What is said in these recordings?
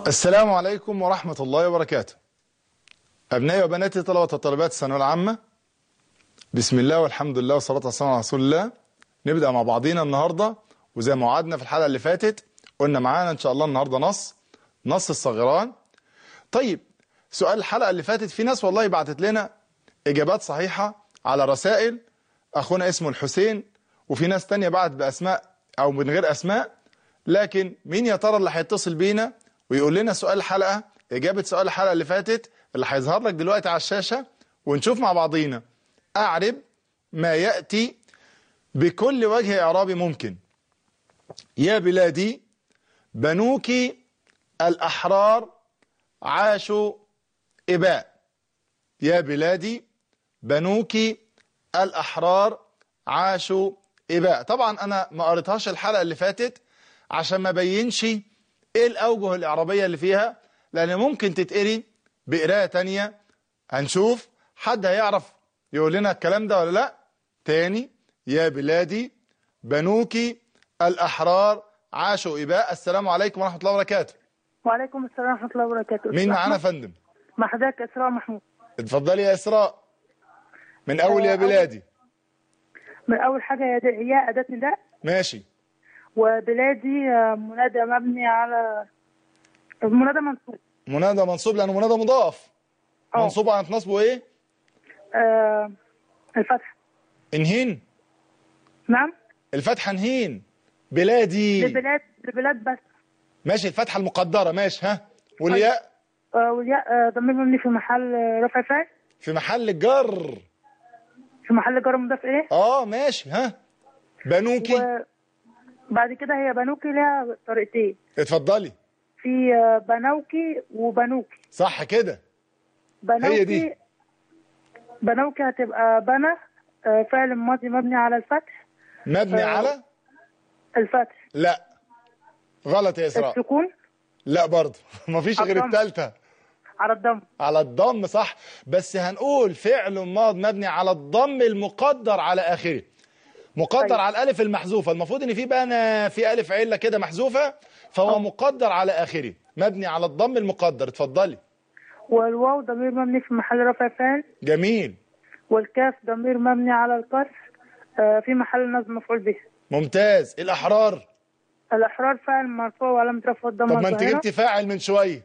السلام عليكم ورحمة الله وبركاته أبنائي وبناتي طلبة وطالبات الثانوية العامة بسم الله والحمد لله والصلاة والسلام على رسول الله نبدأ مع بعضينا النهاردة وزي ما وعدنا في الحلقة اللي فاتت قلنا معانا إن شاء الله النهاردة نص نص الصغيران طيب سؤال الحلقة اللي فاتت في ناس والله بعتت لنا إجابات صحيحة على رسائل أخونا اسمه الحسين وفي ناس تانية بعت بأسماء أو من غير أسماء لكن مين يا ترى اللي هيتصل بينا ويقول لنا سؤال الحلقة إجابة سؤال الحلقة اللي فاتت اللي هيظهر لك دلوقتي على الشاشة ونشوف مع بعضينا أعرب ما يأتي بكل وجه إعرابي ممكن يا بلادي بنوك الأحرار عاشوا إباء يا بلادي بنوك الأحرار عاشوا إباء طبعا أنا ما قريتهاش الحلقة اللي فاتت عشان ما بينش إيه الأوجه الإعرابية اللي فيها لأن ممكن تتقري بقراءة تانية هنشوف حد هيعرف يقول لنا الكلام ده ولا لا تاني يا بلادي بنوك الأحرار عاشوا إباء السلام عليكم ورحمة الله وبركاته وعليكم السلام ورحمة الله وبركاته مين معانا يا فندم مع حضرتك إسراء محمود اتفضلي يا إسراء من أول يا بلادي من أول حاجة يا د- يا أداة نداء ماشي وبلادي آه، منادى مبني على منادى منصوب منادى منصوب لأنه منادى مضاف أه. منصوب على نصبه إيه آه، الفتح انهين نعم الفتحة انهين بلادي لبلاد لبلاد بس ماشي الفتحة المقدرة ماشي ها والياء آه، والياء آه، ضمير مبني في محل آه، رفع فاعل في محل جر في محل جر مضاف إليه اه ماشي ها بنوكي وبعد كده هي بنوكي لها طريقتين اتفضلي في آه، بنوكي وبنوكي صح كده بنوكي هي دي. بنوكي هتبقى بنى آه، فعل ماضي مبني على الفتح مبني آه. على الفتح لا غلط يا إسراء السكون لا برضه مفيش غير الضم. التالتة على الضم على الضم صح بس هنقول فعل ماض مبني على الضم المقدر على آخره مقدر طيب. على الألف المحذوفة المفروض إن في بقى في ألف علة كده محذوفة فهو أه. مقدر على آخره مبني على الضم المقدر اتفضلي والواو ضمير مبني في محل رفع فاعل جميل والكاف ضمير مبني على الكسر آه، في محل نصب مفعول به ممتاز الأحرار الأحرار فاعل مرفوع وعلامة رفعه الضمة طب ما انت الظاهرة. جبتي فاعل من شوية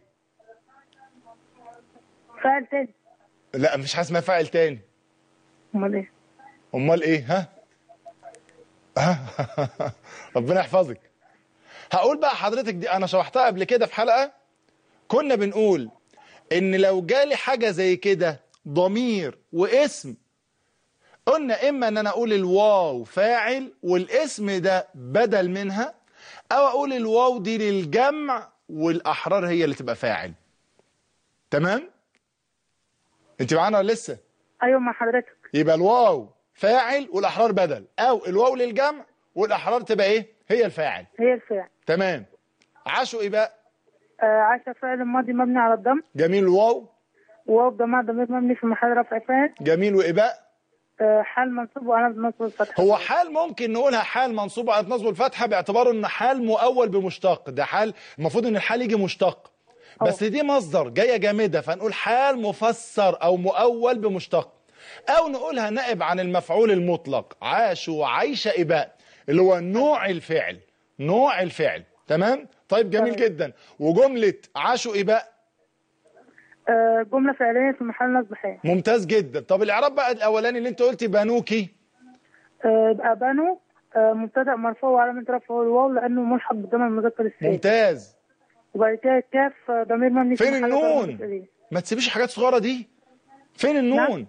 فاعل تاني لا مفيش حاجة اسمها فاعل تاني أمال إيه؟ امال ايه ها ها ربنا يحفظك هقول بقى حضرتك دي انا شرحتها قبل كده في حلقة كنا بنقول ان لو جالي حاجة زي كده ضمير واسم قلنا اما ان انا اقول الواو فاعل والاسم ده بدل منها او اقول الواو دي للجمع والاحرار هي اللي تبقى فاعل تمام انت معانا ولا لسه أيوة مع حضرتك يبقى الواو فاعل والاحرار بدل او الواو للجمع والاحرار تبقى ايه هي الفاعل هي الفاعل تمام عاشوا ايه بقى آه، عاش فعل ماضي مبني على الضم جميل الواو وواو ضمير ضمير مبني في محل رفع فاعل جميل واباء آه، حال منصوب وعلامة نصب الفتح هو حال ممكن نقولها حال منصوب على نصب الفتحه باعتباره ان حال مؤول بمشتق ده حال المفروض ان الحال يجي مشتق بس دي مصدر جايه جامده فنقول حال مفسر او مؤول بمشتق او نقولها نائب عن المفعول المطلق عاشوا عيش اباء اللي هو نوع الفعل نوع الفعل تمام طيب جميل تمام. جدا وجمله عاشوا اباء آه، جملة فعلية في محل نصب حال ممتاز جدا طب الاعراب بقى الاولاني اللي انت قلتي بنوكي آه، يبقى بنو آه، مبتدأ مرفوع وعلامة رفعه الواو لأنه ملحق بالضمير المذكر السالم ممتاز وبعد كده الكاف آه، ضمير مبني في فين محل رفع النون مفعول به. ما تسيبيش حاجات صغيره دي فين النون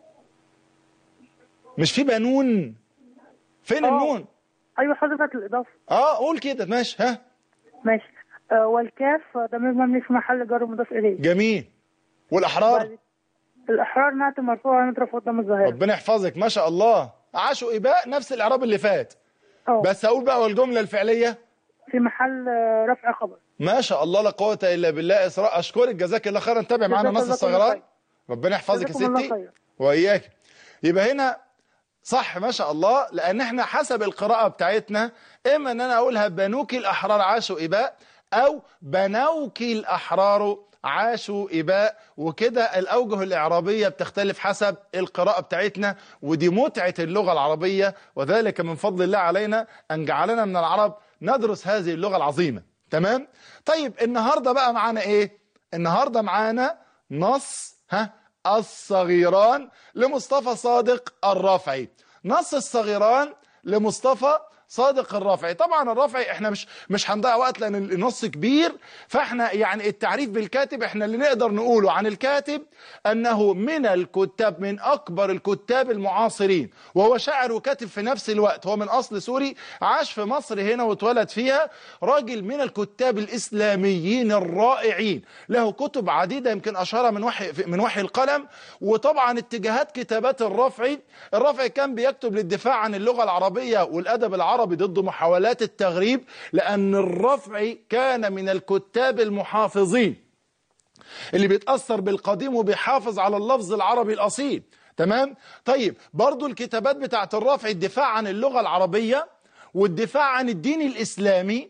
مش في بنون فين آه. النون أيوة حذفت الإضافة اه قول كده ماشي ها ماشي آه، والكاف آه، ضمير مبني في محل جر مضاف إليه جميل والاحرار بعد- الأحرار نعت مرفوع وعلامة رفعه الضمة الظاهرة ربنا يحفظك ما شاء الله عاشوا اباء نفس الاعراب اللي فات أه بس اقول بقى والجمله الفعليه في محل آه، رفع خبر ما شاء الله لا قوه الا بالله اسراء اشكرك جزاك الله خيرا تابع معانا جزاك نص الله كل الصغيران خير. ربنا يحفظك يا جزاكم الله ستي خير. واياك يبقى هنا صح ما شاء الله لان احنا حسب القراءه بتاعتنا اما ان انا اقولها بنوك الاحرار عاشوا اباء أو بنوك الأحرار عاشوا إباء وكده الأوجه الإعرابية بتختلف حسب القراءة بتاعتنا ودي متعة اللغة العربية وذلك من فضل الله علينا أن جعلنا من العرب ندرس هذه اللغة العظيمة تمام؟ طيب النهاردة بقى معانا إيه؟ النهاردة معانا نص ها الصغيران لمصطفى صادق الرافعي نص الصغيران لمصطفى صادق الرافعي طبعا الرافعي احنا مش مش هنضيع وقت لان النص كبير فاحنا يعني التعريف بالكاتب احنا اللي نقدر نقوله عن الكاتب انه من الكتاب من اكبر الكتاب المعاصرين وهو شاعر وكاتب في نفس الوقت هو من اصل سوري عاش في مصر هنا واتولد فيها راجل من الكتاب الاسلاميين الرائعين له كتب عديده يمكن اشهرها من وحي من وحي القلم وطبعا اتجاهات كتابات الرافعي الرافعي كان بيكتب للدفاع عن اللغه العربيه والادب العربي ضد محاولات التغريب لأن الرفعي كان من الكتاب المحافظين اللي بيتأثر بالقديم وبيحافظ على اللفظ العربي الأصيل تمام طيب برضو الكتابات بتاعت الرافعي الدفاع عن اللغة العربية والدفاع عن الدين الإسلامي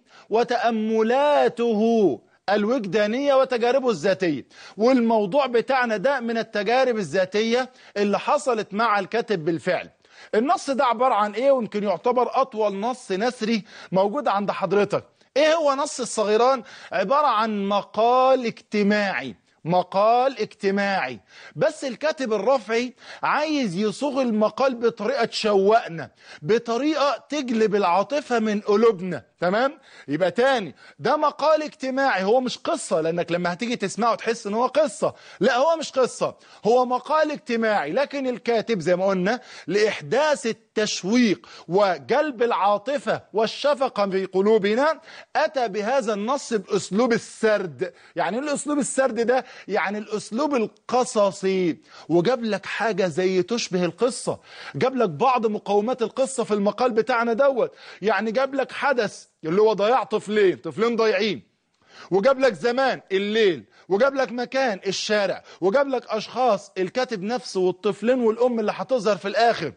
وتأملاته الوجدانية وتجاربه الذاتية والموضوع بتاعنا ده من التجارب الذاتية اللي حصلت مع الكاتب بالفعل النص ده عبارة عن ايه ويمكن يعتبر اطول نص نثري موجود عند حضرتك ايه هو نص الصغيران عبارة عن مقال اجتماعي مقال اجتماعي بس الكاتب الرافعي عايز يصوغ المقال بطريقة تشوقنا بطريقة تجلب العاطفة من قلوبنا تمام يبقى تاني ده مقال اجتماعي هو مش قصة لانك لما هتيجي تسمعه تحس ان هو قصة لا هو مش قصة هو مقال اجتماعي لكن الكاتب زي ما قلنا لإحداث التشويق وجلب العاطفة والشفقة في قلوبنا أتى بهذا النص بأسلوب السرد يعني الأسلوب السرد ده يعني الأسلوب القصصي وجاب لك حاجة زي تشبه القصة جاب لك بعض مقومات القصة في المقال بتاعنا دوت يعني جاب لك حدث اللي هو ضياع طفلين طفلين ضايعين وجاب لك زمان الليل وجاب لك مكان الشارع وجاب لك اشخاص الكاتب نفسه والطفلين والام اللي هتظهر في الاخر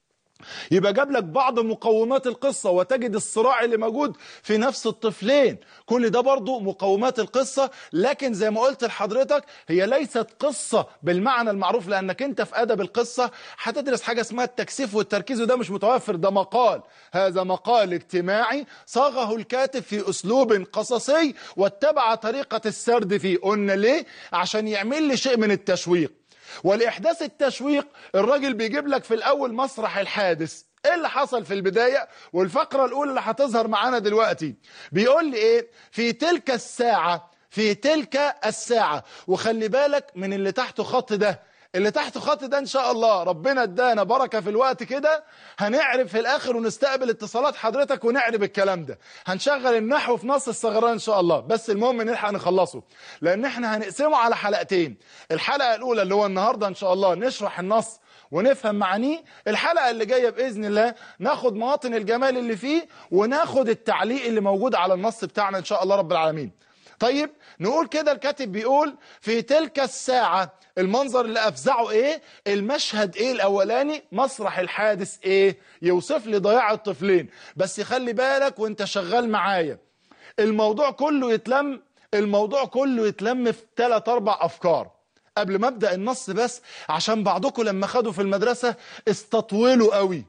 يبقى جاب لك بعض مقومات القصة وتجد الصراع اللي موجود في نفس الطفلين كل ده برضو مقومات القصة لكن زي ما قلت لحضرتك هي ليست قصة بالمعنى المعروف لأنك أنت في أدب القصة هتدرس حاجة اسمها التكثيف والتركيز وده مش متوفر ده مقال هذا مقال اجتماعي صاغه الكاتب في أسلوب قصصي واتبع طريقة السرد فيه قلنا ليه؟ عشان يعمل لي شيء من التشويق ولإحداث التشويق الراجل بيجيب لك في الأول مسرح الحادث ايه اللي حصل في البداية والفقرة الأولى اللي هتظهر معانا دلوقتي بيقول لي ايه في تلك الساعة في تلك الساعة وخلي بالك من اللي تحته خط ده اللي تحت خط ده ان شاء الله ربنا ادانا بركة في الوقت كده هنعرف في الاخر ونستقبل اتصالات حضرتك ونعرف الكلام ده هنشغل النحو في نص الثغران ان شاء الله بس المهم نلحق نخلصه لان احنا هنقسمه على حلقتين الحلقة الاولى اللي هو النهاردة ان شاء الله نشرح النص ونفهم معانيه الحلقة اللي جاية بإذن الله ناخد مواطن الجمال اللي فيه وناخد التعليق اللي موجود على النص بتاعنا إن شاء الله رب العالمين طيب نقول كده الكاتب بيقول في تلك الساعة المنظر اللي أفزعه إيه المشهد إيه الأولاني مسرح الحادث إيه يوصف لي ضياع الطفلين بس خلي بالك وانت شغال معايا الموضوع كله يتلم الموضوع كله يتلم في ثلاث أربع أفكار قبل ما ابدا النص بس عشان بعضكم لما خدوا في المدرسه استطولوا قوي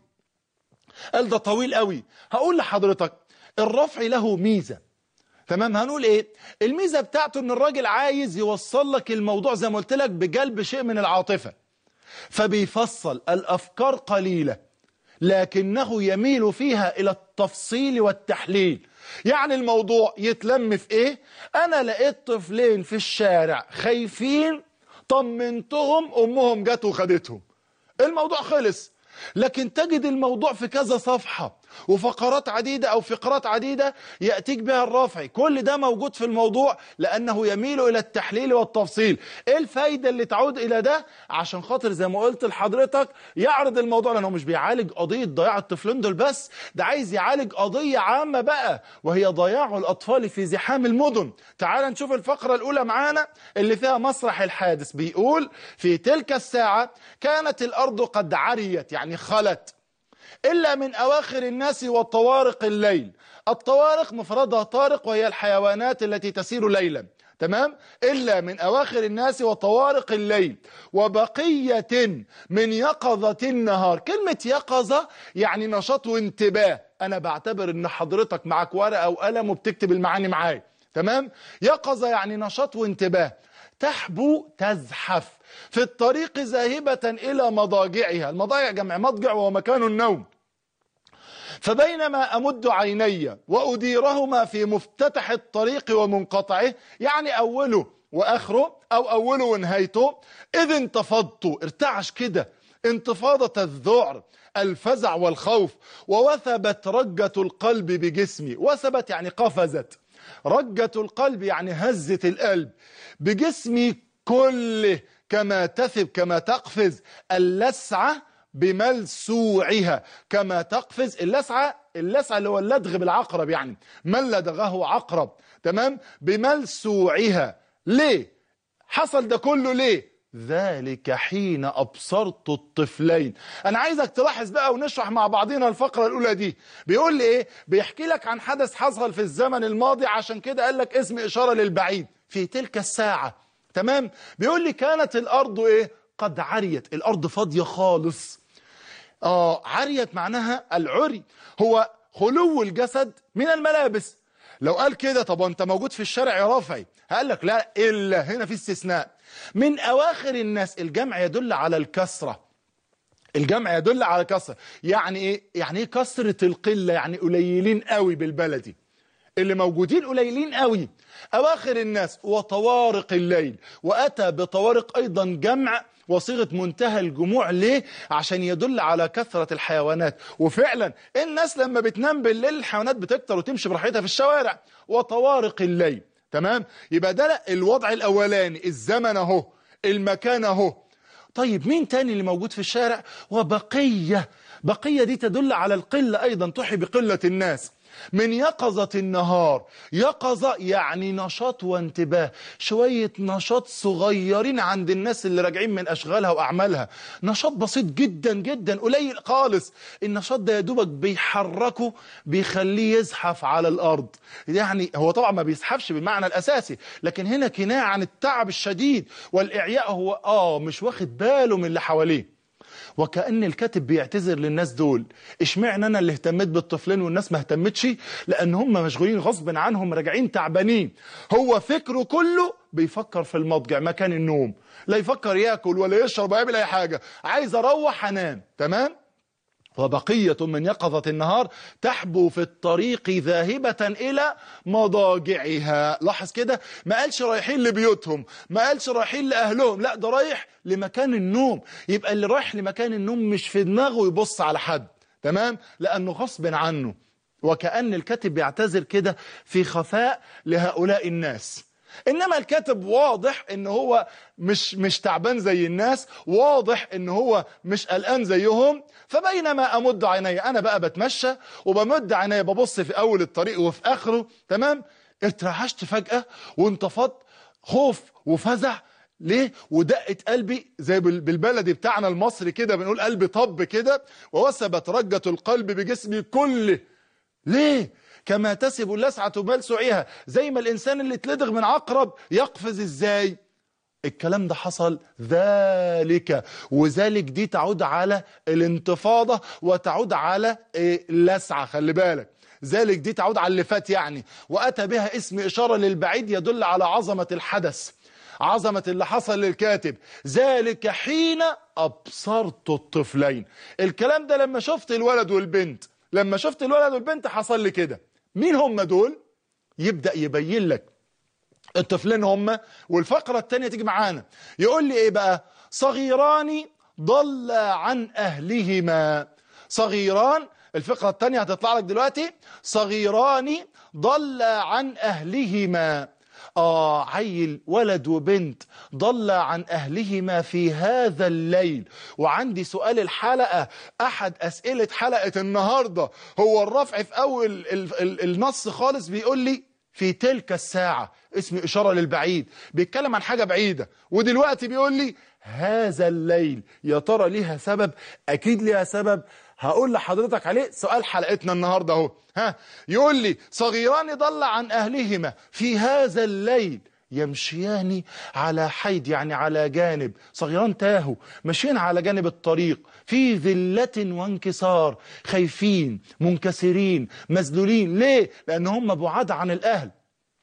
قال ده طويل قوي هقول لحضرتك الرفع له ميزه تمام هنقول ايه الميزه بتاعته ان الراجل عايز يوصل لك الموضوع زي ما قلت لك بجلب شيء من العاطفه فبيفصل الافكار قليله لكنه يميل فيها الى التفصيل والتحليل يعني الموضوع يتلم في ايه انا لقيت طفلين في الشارع خايفين طمنتهم امهم جت وخدتهم الموضوع خلص لكن تجد الموضوع في كذا صفحة وفقرات عديدة أو فقرات عديدة يأتيك بها الرافعي كل ده موجود في الموضوع لأنه يميل إلى التحليل والتفصيل إيه الفايدة اللي تعود إلى ده عشان خاطر زي ما قلت لحضرتك يعرض الموضوع لأنه مش بيعالج قضية ضياع الطفلين دول بس ده عايز يعالج قضية عامة بقى وهي ضياع الأطفال في زحام المدن تعال نشوف الفقرة الأولى معانا اللي فيها مسرح الحادث بيقول في تلك الساعة كانت الأرض قد عريت يعني خلت إلا من أواخر الناس وطوارق الليل الطوارق مفردها طارق وهي الحيوانات التي تسير ليلا تمام إلا من أواخر الناس وطوارق الليل وبقية من يقظة النهار كلمة يقظة يعني نشاط وانتباه أنا بعتبر أن حضرتك معك ورقة وقلم وبتكتب المعاني معايا تمام يقظة يعني نشاط وانتباه تحبو تزحف في الطريق ذاهبة إلى مضاجعها المضاجع جمع مضجع وهو مكان النوم فبينما أمد عيني وأديرهما في مفتتح الطريق ومنقطعه يعني أوله وآخره أو أوله ونهايته إذ انتفضت ارتعش كده انتفاضة الذعر الفزع والخوف ووثبت رجة القلب بجسمي وثبت يعني قفزت رجة القلب يعني هزة القلب بجسمي كله كما تثب كما تقفز اللسعة بملسوعها كما تقفز اللسعة اللسعة اللي هو اللدغ بالعقرب يعني من لدغه عقرب تمام بملسوعها ليه حصل ده كله ليه ذلك حين أبصرت الطفلين أنا عايزك تلاحظ بقى ونشرح مع بعضنا الفقرة الأولى دي بيقول لي إيه بيحكي لك عن حدث حصل في الزمن الماضي عشان كده قال لك اسم إشارة للبعيد في تلك الساعة تمام بيقول لي كانت الأرض إيه قد عريت الأرض فاضية خالص آه عريت معناها العري هو خلو الجسد من الملابس لو قال كده طب انت موجود في الشارع يا رافعي هقول لك لا الا هنا في استثناء من اواخر الناس الجمع يدل على الكسره الجمع يدل على كسره يعني ايه يعني ايه كسره القله يعني قليلين قوي بالبلدي اللي موجودين قليلين قوي اواخر الناس وطوارق الليل واتى بطوارق ايضا جمع وصيغه منتهى الجموع ليه عشان يدل على كثره الحيوانات وفعلا الناس لما بتنام بالليل الحيوانات بتكتر وتمشي براحتها في الشوارع وطوارق الليل تمام يبقى ده الوضع الاولاني الزمن اهو المكان اهو طيب مين تاني اللي موجود في الشارع وبقيه بقيه دي تدل على القله ايضا تحي بقله الناس من يقظة النهار يقظة يعني نشاط وانتباه شوية نشاط صغيرين عند الناس اللي راجعين من أشغالها وأعمالها نشاط بسيط جدا جدا قليل خالص النشاط ده يا دوبك بيحركه بيخليه يزحف على الأرض يعني هو طبعا ما بيزحفش بالمعنى الأساسي لكن هنا كناية عن التعب الشديد والإعياء هو آه مش واخد باله من اللي حواليه وكأن الكاتب بيعتذر للناس دول اشمعنى انا اللي اهتميت بالطفلين والناس ما اهتمتش لان هم مشغولين غصب عنهم راجعين تعبانين هو فكره كله بيفكر في المضجع مكان النوم لا يفكر ياكل ولا يشرب ولا يعمل اي حاجه عايز اروح انام تمام وبقية من يقظة النهار تحبو في الطريق ذاهبة إلى مضاجعها لاحظ كده ما قالش رايحين لبيوتهم ما قالش رايحين لأهلهم لا ده رايح لمكان النوم يبقى اللي رايح لمكان النوم مش في دماغه يبص على حد تمام لأنه غصب عنه وكأن الكاتب بيعتذر كده في خفاء لهؤلاء الناس انما الكاتب واضح ان هو مش مش تعبان زي الناس واضح ان هو مش قلقان زيهم فبينما امد عيني انا بقى بتمشى وبمد عيني ببص في اول الطريق وفي اخره تمام اترعشت فجأة وانتفضت خوف وفزع ليه ودقت قلبي زي بالبلدي بتاعنا المصري كده بنقول قلبي طب كده ووثبت رجة القلب بجسمي كله ليه كما تسب اللسعة بلسعها زي ما الإنسان اللي اتلدغ من عقرب يقفز إزاي الكلام ده حصل ذلك وذلك دي تعود على الانتفاضة وتعود على اللسعة خلي بالك ذلك دي تعود على اللي فات يعني وأتى بها اسم إشارة للبعيد يدل على عظمة الحدث عظمة اللي حصل للكاتب ذلك حين أبصرت الطفلين الكلام ده لما شفت الولد والبنت لما شفت الولد والبنت حصل لي كده مين هم دول يبدأ يبين لك الطفلين هم والفقرة التانية تيجي معانا يقول لي ايه بقى صغيران ضل عن أهلهما صغيران الفقرة التانية هتطلع لك دلوقتي صغيران ضل عن أهلهما آه عيل ولد وبنت ضل عن أهلهما في هذا الليل وعندي سؤال الحلقة أحد أسئلة حلقة النهاردة هو الرفع في أول ال ال النص خالص بيقول لي في تلك الساعة اسم إشارة للبعيد بيتكلم عن حاجة بعيدة ودلوقتي بيقول لي هذا الليل يا ترى ليها سبب أكيد ليها سبب هقول لحضرتك عليه سؤال حلقتنا النهارده اهو ها يقول لي صغيران ضل عن اهلهما في هذا الليل يمشيان على حيد يعني على جانب صغيران تاهوا ماشيين على جانب الطريق في ذلة وانكسار خايفين منكسرين مذلولين ليه؟ لأن هم بعاد عن الأهل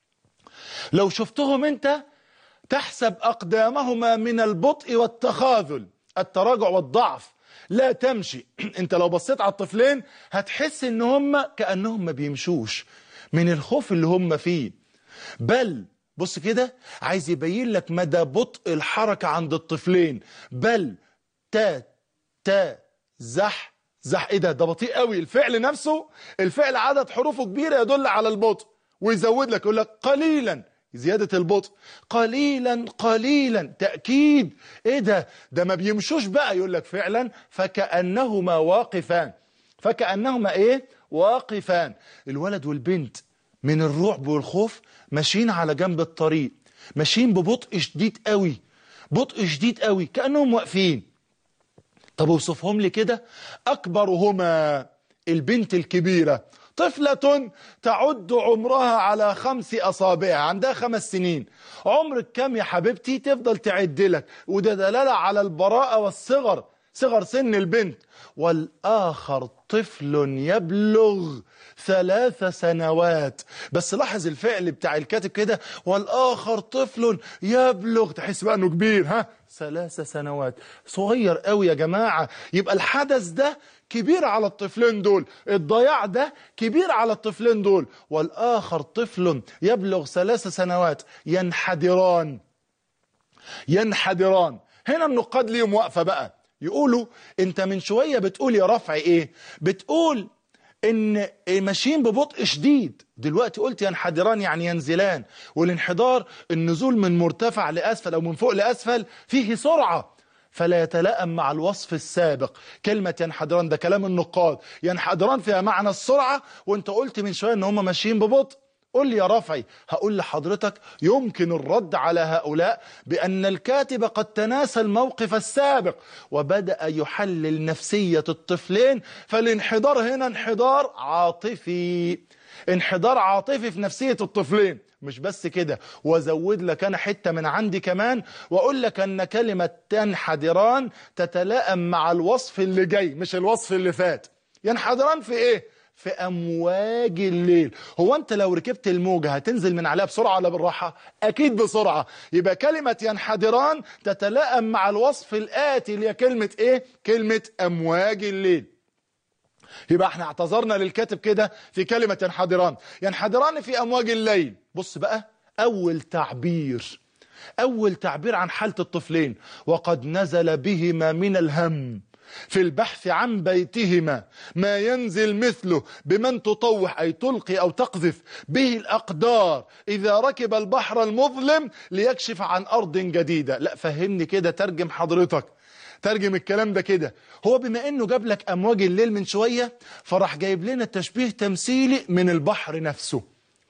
لو شفتهم انت تحسب أقدامهما من البطء والتخاذل التراجع والضعف لا تمشي انت لو بصيت على الطفلين هتحس ان هم كأنهم ما بيمشوش من الخوف اللي هم فيه بل بص كده عايز يبين لك مدى بطء الحركة عند الطفلين بل تا تا زح زح ايه ده ده بطيء قوي الفعل نفسه الفعل عدد حروفه كبيرة يدل على البطء ويزود لك يقول لك قليلا زيادة البطء قليلا قليلا تأكيد ايه ده ده ما بيمشوش بقى يقول لك فعلا فكأنهما واقفان فكأنهما ايه واقفان الولد والبنت من الرعب والخوف ماشيين على جنب الطريق ماشيين ببطء شديد قوي بطء شديد قوي كأنهم واقفين طب اوصفهم لي كده أكبرهما البنت الكبيرة طفلة تعد عمرها على خمس أصابع عندها خمس سنين عمرك كم يا حبيبتي تفضل تعد لك وده دلالة على البراءة والصغر صغر سن البنت والآخر طفل يبلغ ثلاث سنوات بس لاحظ الفعل بتاع الكاتب كده والآخر طفل يبلغ تحس بقى انه كبير ها ثلاث سنوات صغير قوي يا جماعة يبقى الحدث ده كبير على الطفلين دول الضياع ده كبير على الطفلين دول والآخر طفل يبلغ ثلاث سنوات ينحدران ينحدران هنا النقاد ليهم واقفة بقى يقولوا انت من شوية بتقول يا رفع ايه بتقول ان ماشيين ببطء شديد دلوقتي قلت ينحدران يعني ينزلان والانحدار النزول من مرتفع لأسفل او من فوق لأسفل فيه سرعة فلا يتلائم مع الوصف السابق كلمة ينحدران ده كلام النقاد ينحدران فيها معنى السرعة وانت قلت من شوية ان هم ماشيين ببطء قل لي يا رفعي هقول لحضرتك يمكن الرد على هؤلاء بأن الكاتب قد تناسى الموقف السابق وبدأ يحلل نفسية الطفلين فالانحدار هنا انحدار عاطفي انحدار عاطفي في نفسية الطفلين مش بس كده وازود لك انا حتة من عندي كمان واقول لك ان كلمة تنحدران تتلائم مع الوصف اللي جاي مش الوصف اللي فات ينحدران في ايه في امواج الليل هو انت لو ركبت الموجة هتنزل من عليها بسرعة ولا بالراحة اكيد بسرعة يبقى كلمة ينحدران تتلائم مع الوصف الاتي اللي هي كلمة ايه كلمة امواج الليل يبقى احنا اعتذرنا للكاتب كده في كلمة ينحدران ينحدران في امواج الليل بص بقى اول تعبير اول تعبير عن حالة الطفلين وقد نزل بهما من الهم في البحث عن بيتهما ما ينزل مثله بمن تطوح أي تلقي أو تقذف به الأقدار إذا ركب البحر المظلم ليكشف عن أرض جديدة لا فهمني كده ترجم حضرتك ترجم الكلام ده كده هو بما انه جاب لك امواج الليل من شوية فراح جايب لنا تشبيه تمثيلي من البحر نفسه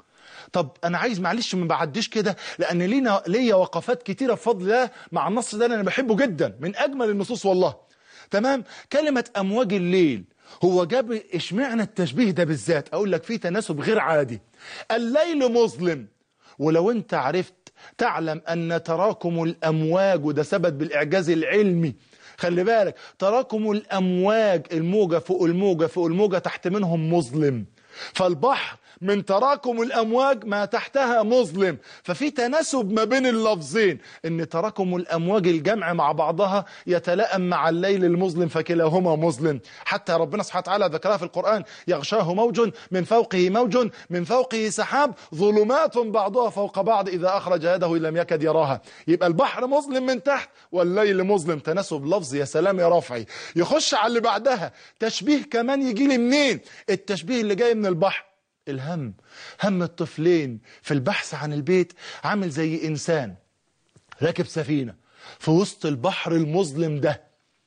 طب انا عايز معلش ما بعديش كده لان لينا ليا وقفات كتيره بفضل الله مع النص ده انا بحبه جدا من اجمل النصوص والله تمام كلمة أمواج الليل هو جاب اشمعنى التشبيه ده بالذات أقول لك فيه تناسب غير عادي الليل مظلم ولو انت عرفت تعلم أن تراكم الأمواج وده ثبت بالإعجاز العلمي خلي بالك تراكم الأمواج الموجة فوق الموجة فوق الموجة تحت منهم مظلم فالبحر من تراكم الأمواج ما تحتها مظلم ففي تناسب ما بين اللفظين ان تراكم الأمواج الجمع مع بعضها يتلائم مع الليل المظلم فكلاهما مظلم حتى ربنا سبحانه وتعالى ذكرها في القرآن يغشاه موج من فوقه موج من فوقه سحاب ظلمات بعضها فوق بعض إذا أخرج يده لم يكد يراها يبقى البحر مظلم من تحت والليل مظلم تناسب لفظ يا سلام يا رافعي يخش على اللي بعدها تشبيه كمان يجي لي منين التشبيه اللي جاي من البحر الهم هم الطفلين في البحث عن البيت عامل زي إنسان راكب سفينة في وسط البحر المظلم ده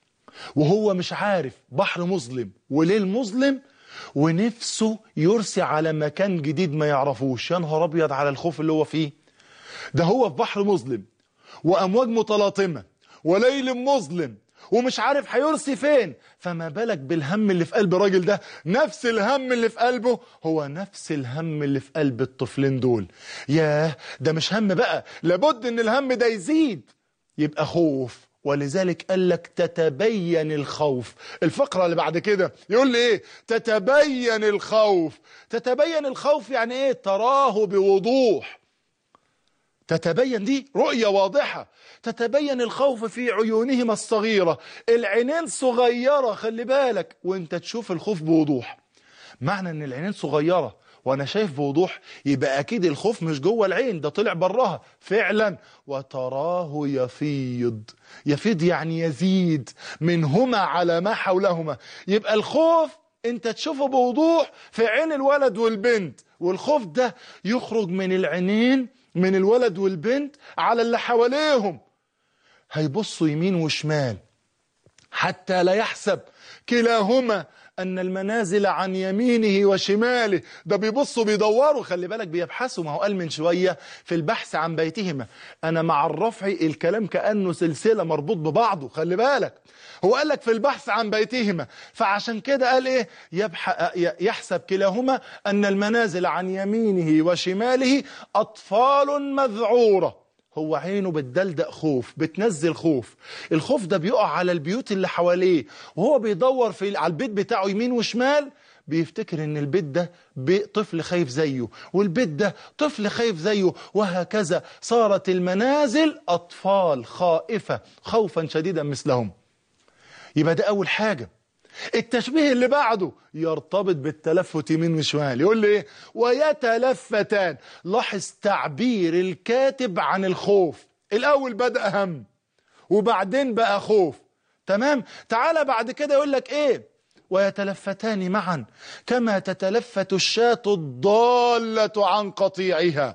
وهو مش عارف بحر مظلم وليل مظلم ونفسه يرسي على مكان جديد ما يعرفوش يا نهار ابيض على الخوف اللي هو فيه ده هو في بحر مظلم وامواج متلاطمه وليل مظلم ومش عارف هيرسي فين فما بالك بالهم اللي في قلب الراجل ده نفس الهم اللي في قلبه هو نفس الهم اللي في قلب الطفلين دول ياه ده مش هم بقى لابد ان الهم ده يزيد يبقى خوف ولذلك قال لك تتبين الخوف الفقرة اللي بعد كده يقول لي ايه تتبين الخوف تتبين الخوف يعني ايه تراه بوضوح تتبين دي رؤية واضحة تتبين الخوف في عيونهما الصغيرة العينين صغيرة خلي بالك وانت تشوف الخوف بوضوح معنى ان العينين صغيرة وانا شايف بوضوح يبقى اكيد الخوف مش جوه العين ده طلع براها فعلا وتراه يفيض يفيض يعني يزيد منهما على ما حولهما يبقى الخوف انت تشوفه بوضوح في عين الولد والبنت والخوف ده يخرج من العينين من الولد والبنت على اللي حواليهم هيبصوا يمين وشمال حتى لا يحسب كلاهما أن المنازل عن يمينه وشماله ده بيبصوا بيدوروا خلي بالك بيبحثوا ما هو قال من شوية في البحث عن بيتهما أنا مع الرفع الكلام كأنه سلسلة مربوط ببعضه خلي بالك هو قال لك في البحث عن بيتهما فعشان كده قال ايه يبح... يحسب كلاهما أن المنازل عن يمينه وشماله أطفال مذعورة هو عينه بتدلدق خوف بتنزل خوف الخوف ده بيقع على البيوت اللي حواليه وهو بيدور في على البيت بتاعه يمين وشمال بيفتكر ان البيت ده طفل خايف زيه والبيت ده طفل خايف زيه وهكذا صارت المنازل اطفال خائفة خوفا شديدا مثلهم يبقى ده اول حاجة التشبيه اللي بعده يرتبط بالتلفت يمين وشمال يقول لي ايه ويتلفتان لاحظ تعبير الكاتب عن الخوف الاول بدأ هم وبعدين بقى خوف تمام تعالى بعد كده يقول لك ايه ويتلفتان معا كما تتلفت الشاة الضالة عن قطيعها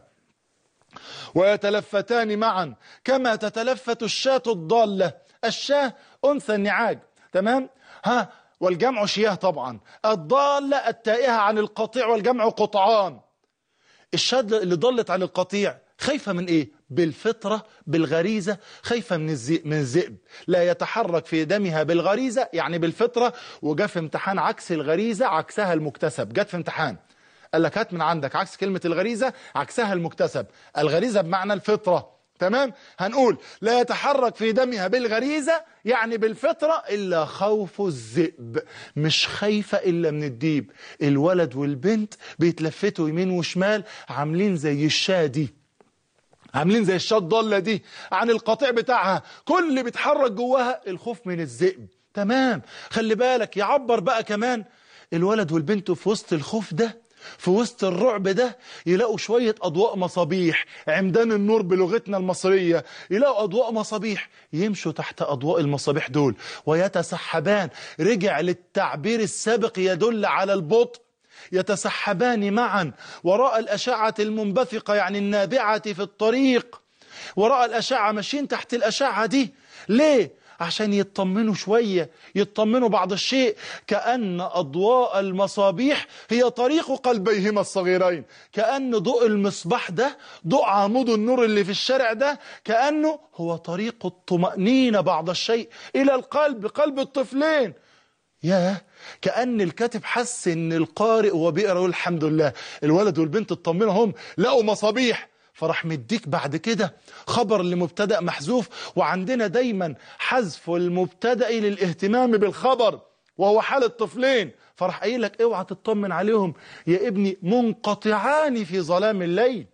ويتلفتان معا كما تتلفت الشاة الضالة الشاة أنثى النعاج تمام ها والجمع شياه طبعا الضالة التائهة عن القطيع والجمع قطعان الشاة اللي ضلت عن القطيع خايفة من ايه بالفطرة بالغريزة خايفة من الذئب من الذئب لا يتحرك في دمها بالغريزة يعني بالفطرة وجا في امتحان عكس الغريزة عكسها المكتسب جت في امتحان قال لك هات من عندك عكس كلمة الغريزة عكسها المكتسب الغريزة بمعنى الفطرة تمام هنقول لا يتحرك في دمها بالغريزة يعني بالفطرة إلا خوف الذئب مش خايفة إلا من الديب الولد والبنت بيتلفتوا يمين وشمال عاملين زي الشاة دي عاملين زي الشاة الضالة دي عن القطيع بتاعها كل اللي بيتحرك جواها الخوف من الذئب تمام خلي بالك يعبر بقى كمان الولد والبنت في وسط الخوف ده في وسط الرعب ده يلاقوا شوية أضواء مصابيح عمدان النور بلغتنا المصرية يلاقوا أضواء مصابيح يمشوا تحت أضواء المصابيح دول ويتسحبان رجع للتعبير السابق يدل على البطء يتسحبان معا وراء الأشعة المنبثقة يعني النابعة في الطريق وراء الأشعة ماشيين تحت الأشعة دي ليه؟ عشان يطمنوا شوية يطمنوا بعض الشيء كأن أضواء المصابيح هي طريق قلبيهما الصغيرين كأن ضوء المصباح ده ضوء عمود النور اللي في الشارع ده كأنه هو طريق الطمأنينة بعض الشيء إلى القلب قلب الطفلين ياه كأن الكاتب حس ان القارئ وهو بيقرا يقول الحمد لله الولد والبنت اطمنوا هم لقوا مصابيح فراح مديك بعد كده خبر لمبتدا محذوف وعندنا دايما حذف المبتدا للاهتمام بالخبر وهو حال الطفلين فراح قايل لك اوعى تطمن عليهم يا ابني منقطعان في ظلام الليل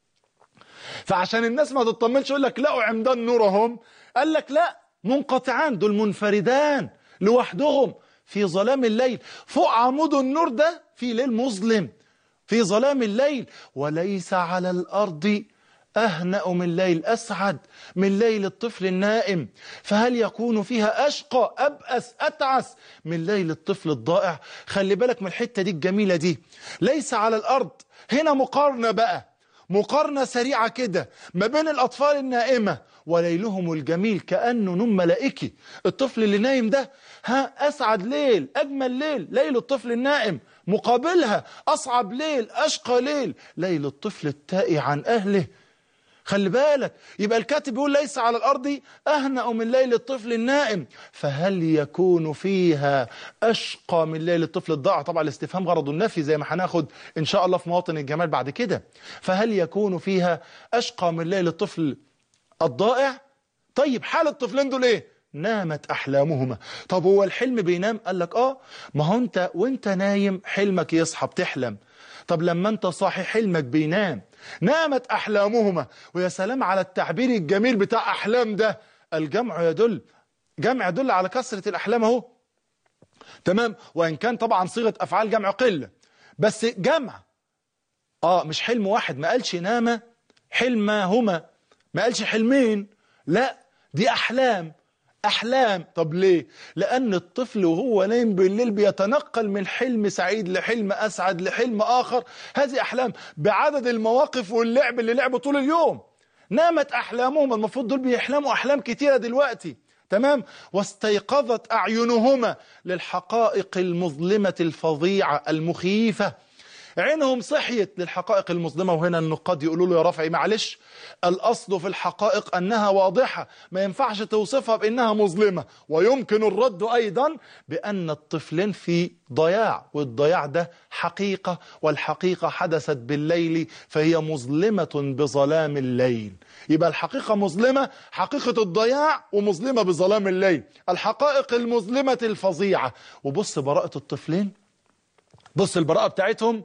فعشان الناس ما تطمنش يقول لك لقوا عمدان نورهم قال لك لا منقطعان دول منفردان لوحدهم في ظلام الليل فوق عمود النور ده في ليل مظلم في ظلام الليل وليس على الأرض أهنأ من ليل أسعد من ليل الطفل النائم فهل يكون فيها أشقى أبأس أتعس من ليل الطفل الضائع خلي بالك من الحتة دي الجميلة دي ليس على الأرض هنا مقارنة بقى مقارنة سريعة كده ما بين الأطفال النائمة وليلهم الجميل كأنه نوم ملائكي الطفل اللي نايم ده ها أسعد ليل أجمل ليل ليل الطفل النائم مقابلها أصعب ليل أشقى ليل ليل الطفل التائي عن أهله خلي بالك يبقى الكاتب بيقول ليس على الأرض أهنأ من ليل الطفل النائم فهل يكون فيها أشقى من ليل الطفل الضائع طبعا الاستفهام غرض النفي زي ما هناخد إن شاء الله في مواطن الجمال بعد كده فهل يكون فيها أشقى من ليل الطفل الضائع طيب حال الطفلين دول ايه نامت احلامهما طب هو الحلم بينام قال لك اه ما هو انت وانت نايم حلمك يصحى بتحلم طب لما انت صاحي حلمك بينام نامت احلامهما ويا سلام على التعبير الجميل بتاع احلام ده الجمع يدل جمع يدل على كثرة الاحلام اهو تمام وان كان طبعا صيغة افعال جمع قلة بس جمع اه مش حلم واحد ما قالش نام حلمهما ما قالش حلمين لا دي احلام احلام طب ليه لان الطفل وهو نايم بالليل بيتنقل من حلم سعيد لحلم اسعد لحلم اخر هذه احلام بعدد المواقف واللعب اللي لعبه طول اليوم نامت احلامهم المفروض دول بيحلموا احلام كتيره دلوقتي تمام واستيقظت اعينهما للحقائق المظلمه الفظيعه المخيفه عينهم صحيت للحقائق المظلمة وهنا النقاد يقولوا له يا رافعي معلش الأصل في الحقائق أنها واضحة ما ينفعش توصفها بأنها مظلمة ويمكن الرد أيضا بأن الطفلين في ضياع والضياع ده حقيقة والحقيقة حدثت بالليل فهي مظلمة بظلام الليل يبقى الحقيقة مظلمة حقيقة الضياع ومظلمة بظلام الليل الحقائق المظلمة الفظيعة وبص براءة الطفلين بص البراءة بتاعتهم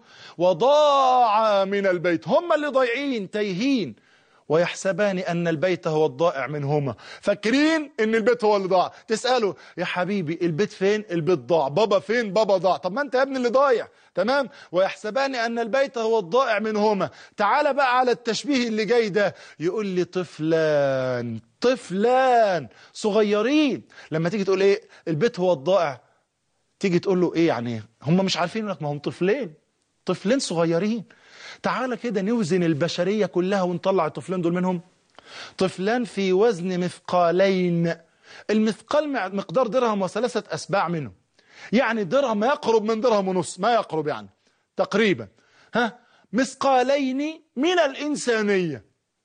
وضاع من البيت هم اللي ضايعين تايهين ويحسبان أن البيت هو الضائع منهما فاكرين أن البيت هو اللي ضاع تسأله يا حبيبي البيت فين البيت ضاع بابا فين بابا ضاع طب ما أنت يا ابني اللي ضايع تمام ويحسبان أن البيت هو الضائع منهما تعال بقى على التشبيه اللي جاي ده يقول لي طفلان طفلان صغيرين لما تيجي تقول ايه البيت هو الضائع تيجي تقول له ايه يعني هم مش عارفين لك ما هم طفلين طفلين صغيرين تعالى كده نوزن البشرية كلها ونطلع الطفلين دول منهم طفلان في وزن مثقالين المثقال مقدار درهم وثلاثة أسباع منه يعني درهم ما يقرب من درهم ونص ما يقرب يعني تقريبا ها مثقالين من الإنسانية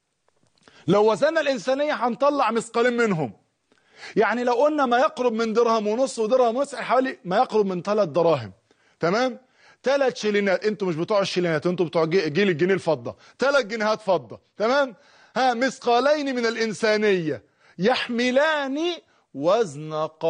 لو وزننا الإنسانية هنطلع مثقالين منهم يعني لو قلنا ما يقرب من درهم ونص ودرهم ونص حوالي ما يقرب من ثلاث دراهم تمام ثلاث شيلينات انتوا مش بتوع الشيلينات انتوا بتوع جيل الجنيه الفضه ثلاث جنيهات فضه تمام ها مثقالين من الانسانيه يحملان وزن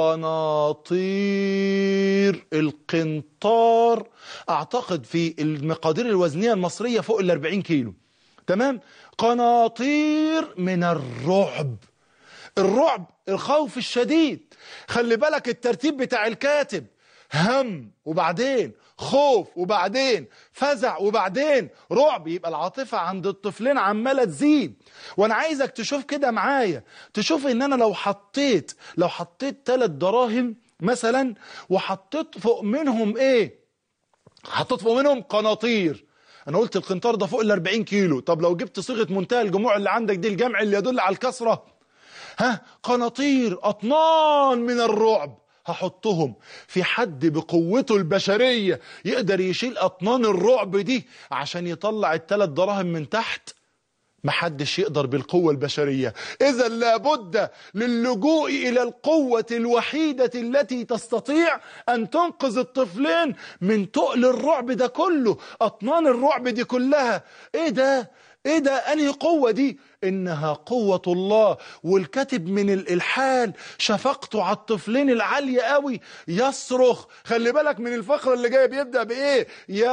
قناطير القنطار اعتقد في المقادير الوزنيه المصريه فوق ال 40 كيلو تمام قناطير من الرعب الرعب الخوف الشديد خلي بالك الترتيب بتاع الكاتب هم وبعدين خوف وبعدين فزع وبعدين رعب يبقى العاطفة عند الطفلين عمالة تزيد وانا عايزك تشوف كده معايا تشوف ان انا لو حطيت لو حطيت ثلاث دراهم مثلا وحطيت فوق منهم ايه حطيت فوق منهم قناطير انا قلت القنطار ده فوق ال 40 كيلو طب لو جبت صيغه منتهى الجموع اللي عندك دي الجمع اللي يدل على الكثره ها قناطير اطنان من الرعب هحطهم في حد بقوته البشرية يقدر يشيل أطنان الرعب دي عشان يطلع الثلاث دراهم من تحت محدش يقدر بالقوة البشرية إذا لابد للجوء إلى القوة الوحيدة التي تستطيع أن تنقذ الطفلين من تقل الرعب ده كله أطنان الرعب دي كلها إيه ده ايه ده انهي قوة دي انها قوة الله والكاتب من الالحال شفقته على الطفلين العالية قوي يصرخ خلي بالك من الفقرة اللي جاية بيبدأ بايه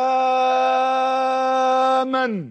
يا من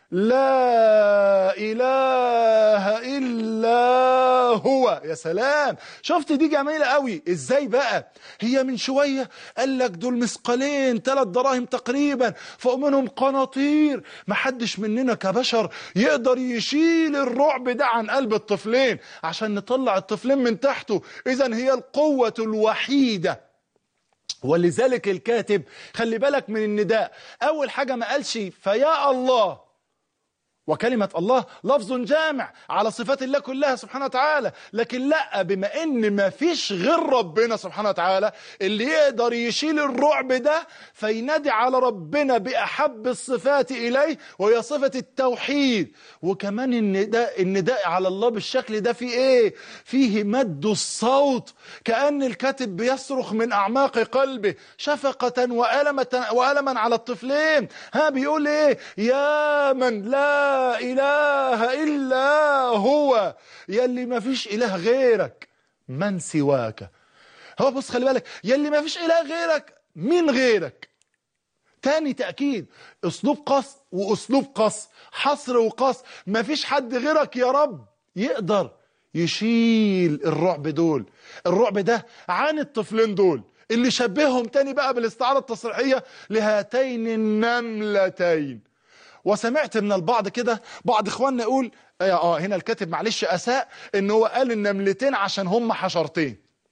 لا إله إلا هو يا سلام شفت دي جميلة قوي ازاي بقى هي من شوية قال لك دول مثقلين ثلاث دراهم تقريبا فوق منهم قناطير محدش مننا كبشر يقدر يشيل الرعب ده عن قلب الطفلين عشان نطلع الطفلين من تحته اذا هي القوة الوحيدة ولذلك الكاتب خلي بالك من النداء اول حاجة ما قالش فيا الله وكلمة الله لفظ جامع على صفات الله كلها سبحانه وتعالى لكن لا بما ان ما فيش غير ربنا سبحانه وتعالى اللي يقدر يشيل الرعب ده فينادي على ربنا بأحب الصفات إليه وهي صفة التوحيد وكمان النداء النداء على الله بالشكل ده فيه ايه فيه مد الصوت كأن الكاتب بيصرخ من أعماق قلبه شفقة وألمة وألما على الطفلين ها بيقول ايه يا من لا إله إلا هو يلي ما فيش إله غيرك من سواك هو بص خلي بالك يلي ما فيش إله غيرك مين غيرك تاني تأكيد أسلوب قص وأسلوب قص حصر وقص ما فيش حد غيرك يا رب يقدر يشيل الرعب دول الرعب ده عن الطفلين دول اللي شبههم تاني بقى بالاستعارة التصريحية لهاتين النملتين وسمعت من البعض كده بعض اخواننا يقول اه هنا الكاتب معلش اساء ان هو قال النملتين عشان هم حشرتين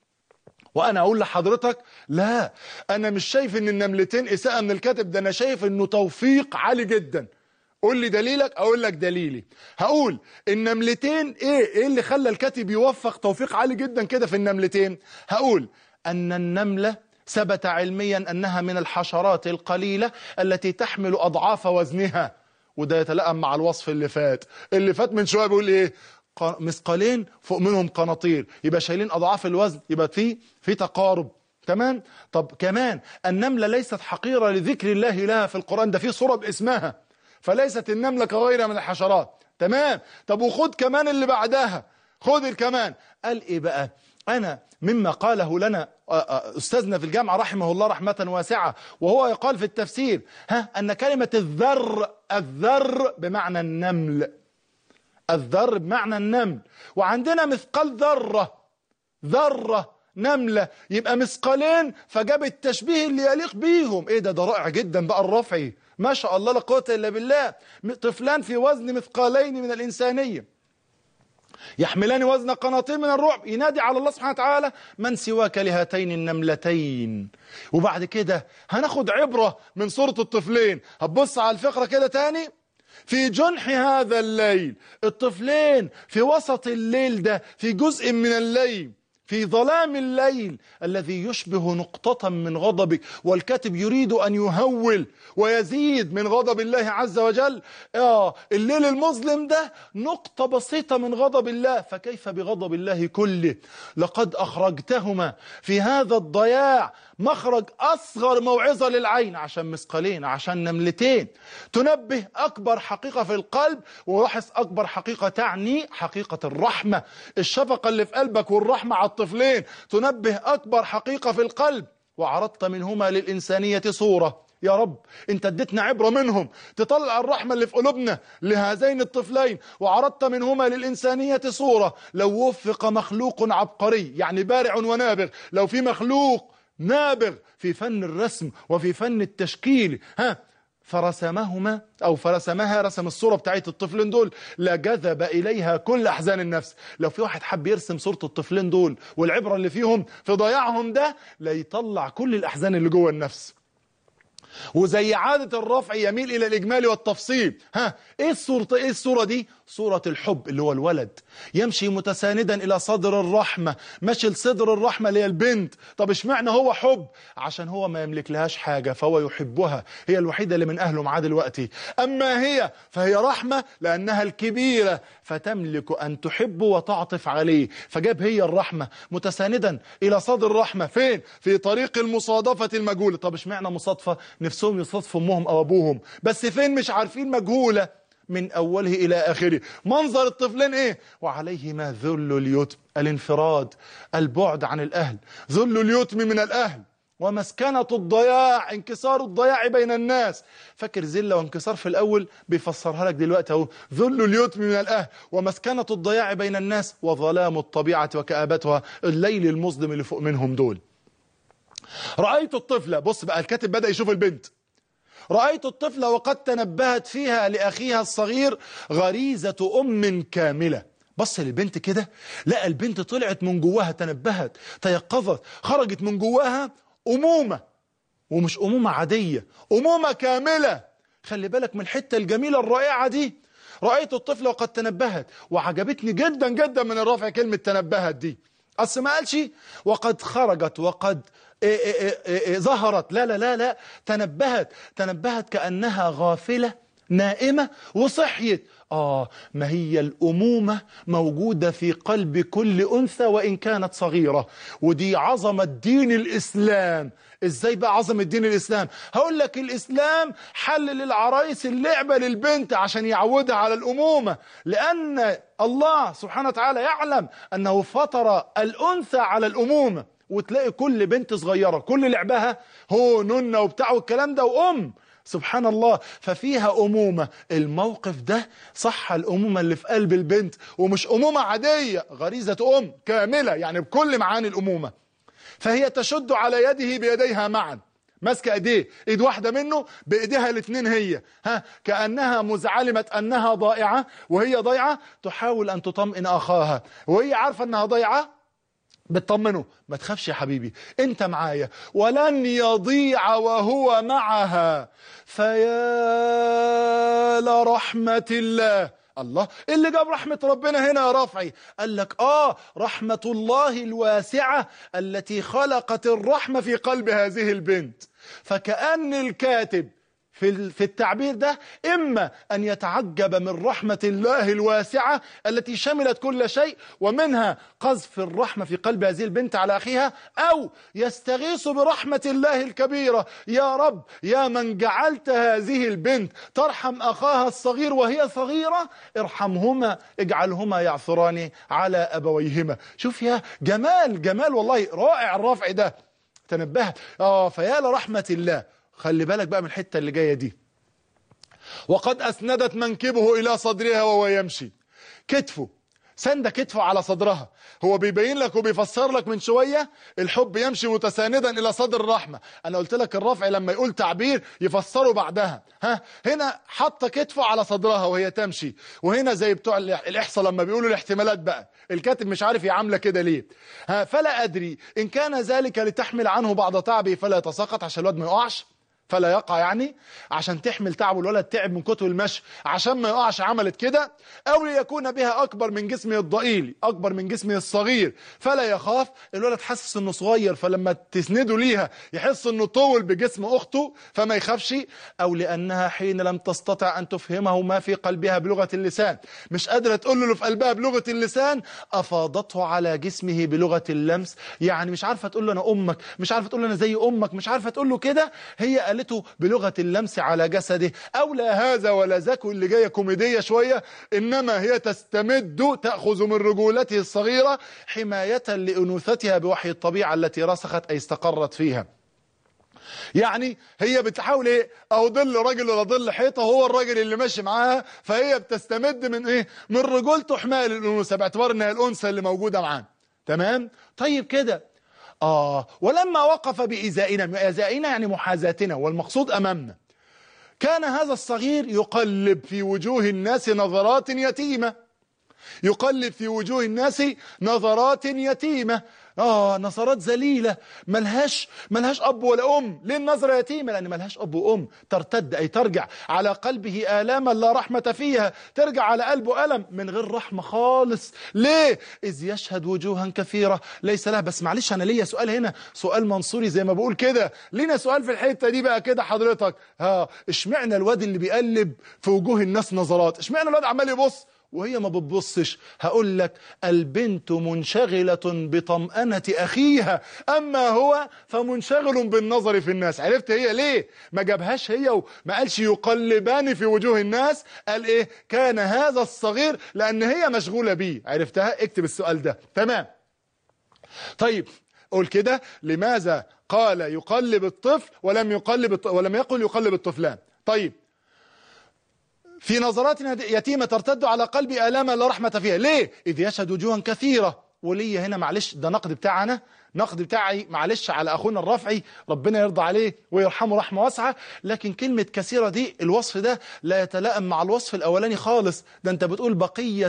وانا اقول لحضرتك لا انا مش شايف ان النملتين اساءة من الكاتب ده انا شايف انه توفيق عالي جدا قول لي دليلك اقول لك دليلي هقول النملتين ايه ايه اللي خلى الكاتب يوفق توفيق عالي جدا كده في النملتين هقول ان النملة ثبت علميا انها من الحشرات القليلة التي تحمل اضعاف وزنها وده يتلائم مع الوصف اللي فات اللي فات من شويه بيقول ايه مثقالين فوق منهم قناطير يبقى شايلين اضعاف الوزن يبقى في في تقارب تمام طب كمان النملة ليست حقيرة لذكر الله لها في القرآن ده في صورة باسمها فليست النملة كغيرها من الحشرات تمام طب وخد كمان اللي بعدها خد كمان قال ايه بقى انا مما قاله لنا استاذنا في الجامعة رحمه الله رحمة واسعة وهو يقال في التفسير ها ان كلمة الذر الذر بمعنى النمل الذر بمعنى النمل وعندنا مثقال ذرة ذرة نملة يبقى مثقالين فجاب التشبيه اللي يليق بيهم ايه ده ده رائع جدا بقى الرفعي ما شاء الله لا قوه الا بالله طفلان في وزن مثقالين من الانسانيه يحملان وزن قناطير من الرعب ينادي على الله سبحانه وتعالى من سواك لهاتين النملتين وبعد كده هناخد عبرة من صورة الطفلين هتبص على الفقرة كده تاني في جنح هذا الليل الطفلين في وسط الليل ده في جزء من الليل في ظلام الليل الذي يشبه نقطة من غضبك والكاتب يريد أن يهول ويزيد من غضب الله عز وجل آه الليل المظلم ده نقطة بسيطة من غضب الله فكيف بغضب الله كله لقد أخرجتهما في هذا الضياع مخرج أصغر موعظة للعين عشان مثقالين عشان نملتين تنبه أكبر حقيقة في القلب ولاحظ أكبر حقيقة تعني حقيقة الرحمة الشفقة اللي في قلبك والرحمة على الطفلين تنبه أكبر حقيقة في القلب وعرضت منهما للإنسانية صورة يا رب انت اديتنا عبرة منهم تطلع الرحمة اللي في قلوبنا لهذين الطفلين وعرضت منهما للإنسانية صورة لو وفق مخلوق عبقري يعني بارع ونابغ لو في مخلوق نابغ في فن الرسم وفي فن التشكيل ها فرسمهما او فرسمها رسم الصورة بتاعت الطفلين دول لجذب اليها كل احزان النفس لو في واحد حب يرسم صورة الطفلين دول والعبرة اللي فيهم في ضياعهم ده ليطلع كل الاحزان اللي جوه النفس وزي عادة الرفع يميل إلى الإجمال والتفصيل ها إيه الصورة إيه الصورة دي صورة الحب اللي هو الولد يمشي متساندا إلى صدر الرحمة ماشي لصدر الرحمة اللي هي البنت طب اشمعنى هو حب عشان هو ما يملك لهاش حاجة فهو يحبها هي الوحيدة اللي من أهله معاه دلوقتي أما هي فهي رحمة لأنها الكبيرة فتملك أن تحب وتعطف عليه فجاب هي الرحمة متساندا إلى صدر الرحمة فين في طريق المصادفة المجهولة طب اشمعنى مصادفة نفسهم يصادفوا امهم او ابوهم بس فين مش عارفين مجهولة من اوله الى اخره منظر الطفلين ايه وعليهما ذل اليتم الانفراد البعد عن الاهل ذل اليتم من الاهل ومسكنة الضياع انكسار الضياع بين الناس فاكر ذلة وانكسار في الأول بيفسرها لك دلوقتي اهو ذل اليتم من الأهل ومسكنة الضياع بين الناس وظلام الطبيعة وكآبتها الليل المظلم اللي فوق منهم دول رأيت الطفلة بص بقى الكاتب بدأ يشوف البنت رأيت الطفلة وقد تنبهت فيها لأخيها الصغير غريزة أم كاملة بص للبنت كده لقى البنت طلعت من جواها تنبهت تيقظت خرجت من جواها أمومة ومش أمومة عادية أمومة كاملة خلي بالك من الحتة الجميلة الرائعة دي رأيت الطفل وقد تنبهت وعجبتني جدا جدا من الرفع كلمة تنبهت دي أصل ما قالش وقد خرجت وقد إيه إيه إيه إيه ظهرت لا لا لا لا تنبهت تنبهت كأنها غافلة نائمة وصحيت آه ما هي الأمومة موجودة في قلب كل أنثى وإن كانت صغيرة ودي عظمة دين الإسلام إزاي بقى عظمة دين الإسلام هقول لك الإسلام حل للعرايس اللعبة للبنت عشان يعودها على الأمومة لأن الله سبحانه وتعالى يعلم أنه فطر الأنثى على الأمومة وتلاقي كل بنت صغيرة كل لعبها هو نونة وبتاع والكلام ده وأم سبحان الله ففيها أمومة الموقف ده صح الأمومة اللي في قلب البنت ومش أمومة عادية غريزة أم كاملة يعني بكل معاني الأمومة فهي تشد على يده بيديها معا ماسكه ايديه ايد واحده منه بايديها الاثنين هي ها كانها مزعلمه انها ضائعه وهي ضيعه تحاول ان تطمئن اخاها وهي عارفه انها ضيعه بتطمنه ما تخافش يا حبيبي انت معايا ولن يضيع وهو معها فيا لرحمة الله الله إيه اللي جاب رحمة ربنا هنا يا رفعي قال لك آه رحمة الله الواسعة التي خلقت الرحمة في قلب هذه البنت فكأن الكاتب في في التعبير ده إما أن يتعجب من رحمة الله الواسعة التي شملت كل شيء ومنها قذف الرحمة في قلب هذه البنت على أخيها أو يستغيث برحمة الله الكبيرة يا رب يا من جعلت هذه البنت ترحم أخاها الصغير وهي صغيرة ارحمهما اجعلهما يعثران على أبويهما شوف يا جمال جمال والله رائع الرفع ده تنبهت آه فيا لرحمة الله خلي بالك بقى من الحتة اللي جاية دي وقد أسندت منكبه إلى صدرها وهو يمشي كتفه سند كتفه على صدرها هو بيبين لك وبيفسر لك من شوية الحب يمشي متساندا إلى صدر الرحمة أنا قلت لك الرفع لما يقول تعبير يفسره بعدها ها هنا حط كتفه على صدرها وهي تمشي وهنا زي بتوع الإحصاء لما بيقولوا الاحتمالات بقى الكاتب مش عارف يعامله كده ليه ها فلا أدري إن كان ذلك لتحمل عنه بعض تعبه فلا يتساقط عشان الواد ما يقعش فلا يقع يعني عشان تحمل تعب الولد تعب من كتر المشي عشان ما يقعش عملت كده او ليكون بها اكبر من جسمه الضئيل اكبر من جسمه الصغير فلا يخاف الولد حاسس انه صغير فلما تسنده ليها يحس انه طول بجسم اخته فما يخافش او لانها حين لم تستطع ان تفهمه ما في قلبها بلغه اللسان مش قادره تقول له اللي في قلبها بلغه اللسان افاضته على جسمه بلغه اللمس يعني مش عارفه تقول له انا امك مش عارفه تقول له انا زي امك مش عارفه تقول له كده هي قالته بلغة اللمس على جسده أو لا هذا ولا ذاك اللي جاية كوميدية شوية إنما هي تستمد تأخذ من رجولته الصغيرة حماية لأنوثتها بوحي الطبيعة التي رسخت أي استقرت فيها يعني هي بتحاول ايه او ظل راجل ولا ظل حيطه هو الراجل اللي ماشي معاها فهي بتستمد من ايه من رجولته حمايه للانوثه باعتبار انها الانثى اللي موجوده معاه تمام طيب كده آه ولما وقف بإزائنا إزائنا يعني محاذاتنا والمقصود أمامنا كان هذا الصغير يقلب في وجوه الناس نظرات يتيمة يقلب في وجوه الناس نظرات يتيمة اه نظرات ذليله ملهاش ملهاش اب ولا ام ليه النظره يتيمه لان ملهاش اب وام ترتد اي ترجع على قلبه الاما لا رحمه فيها ترجع على قلبه الم من غير رحمه خالص ليه اذ يشهد وجوها كثيره ليس لها بس معلش انا ليا سؤال هنا سؤال منصوري زي ما بقول كده لينا سؤال في الحته دي بقى كده حضرتك ها اشمعنى الواد اللي بيقلب في وجوه الناس نظرات اشمعنى الواد عمال يبص وهي ما بتبصش هقول لك البنت منشغلة بطمأنة أخيها أما هو فمنشغل بالنظر في الناس عرفت هي ليه ما جابهاش هي وما قالش يقلبان في وجوه الناس قال إيه كان هذا الصغير لأن هي مشغولة بيه عرفتها اكتب السؤال ده تمام طيب قول كده لماذا قال يقلب الطفل ولم يقلب الط... ولم يقل يقلب الطفلان طيب في نظرات يتيمة ترتد على قلبي آلاما لا رحمة فيها ليه؟ إذ يشهد وجوها كثيرة ولي هنا معلش ده نقد بتاعنا نقد بتاعي معلش على أخونا الرفعي ربنا يرضى عليه ويرحمه رحمة واسعة لكن كلمة كثيرة دي الوصف ده لا يتلائم مع الوصف الأولاني خالص ده أنت بتقول بقية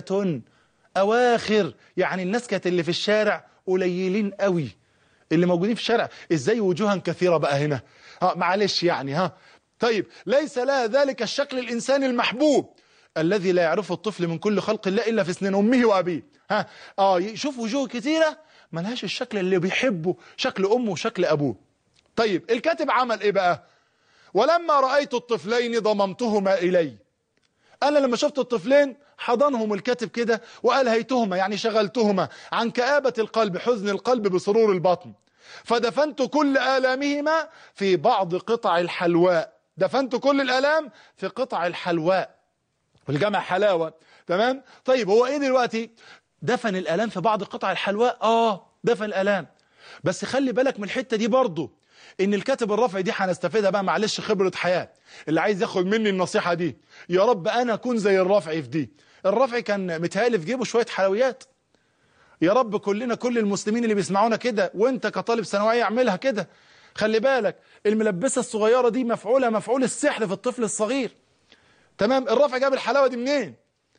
أواخر يعني الناس كانت اللي في الشارع قليلين قوي اللي موجودين في الشارع ازاي وجوها كثيرة بقى هنا ها معلش يعني ها طيب ليس لها ذلك الشكل الإنساني المحبوب الذي لا يعرفه الطفل من كل خلق الله الا في سنين امه وابيه ها اه يشوف وجوه كثيره ملهاش الشكل اللي بيحبه شكل امه وشكل ابوه طيب الكاتب عمل ايه بقى ولما رايت الطفلين ضممتهما الي انا لما شفت الطفلين حضنهم الكاتب كده والهيتهما يعني شغلتهما عن كآبة القلب حزن القلب بسرور البطن فدفنت كل آلامهما في بعض قطع الحلواء دفنت كل الآلام في قطع الحلواء والجمع حلاوة تمام طيب هو ايه دلوقتي دفن الآلام في بعض قطع الحلواء اه دفن الآلام بس خلي بالك من الحتة دي برضو ان الكاتب الرفعي دي هنستفيدها بقى معلش خبرة حياة اللي عايز ياخد مني النصيحة دي يا رب انا اكون زي الرفعي في دي الرفعي كان متهيألي في جيبه شوية حلويات يا رب كلنا كل المسلمين اللي بيسمعونا كده وانت كطالب ثانويه اعملها كده خلي بالك الملبسه الصغيره دي مفعوله مفعول السحر في الطفل الصغير تمام الرافع جاب الحلاوه دي منين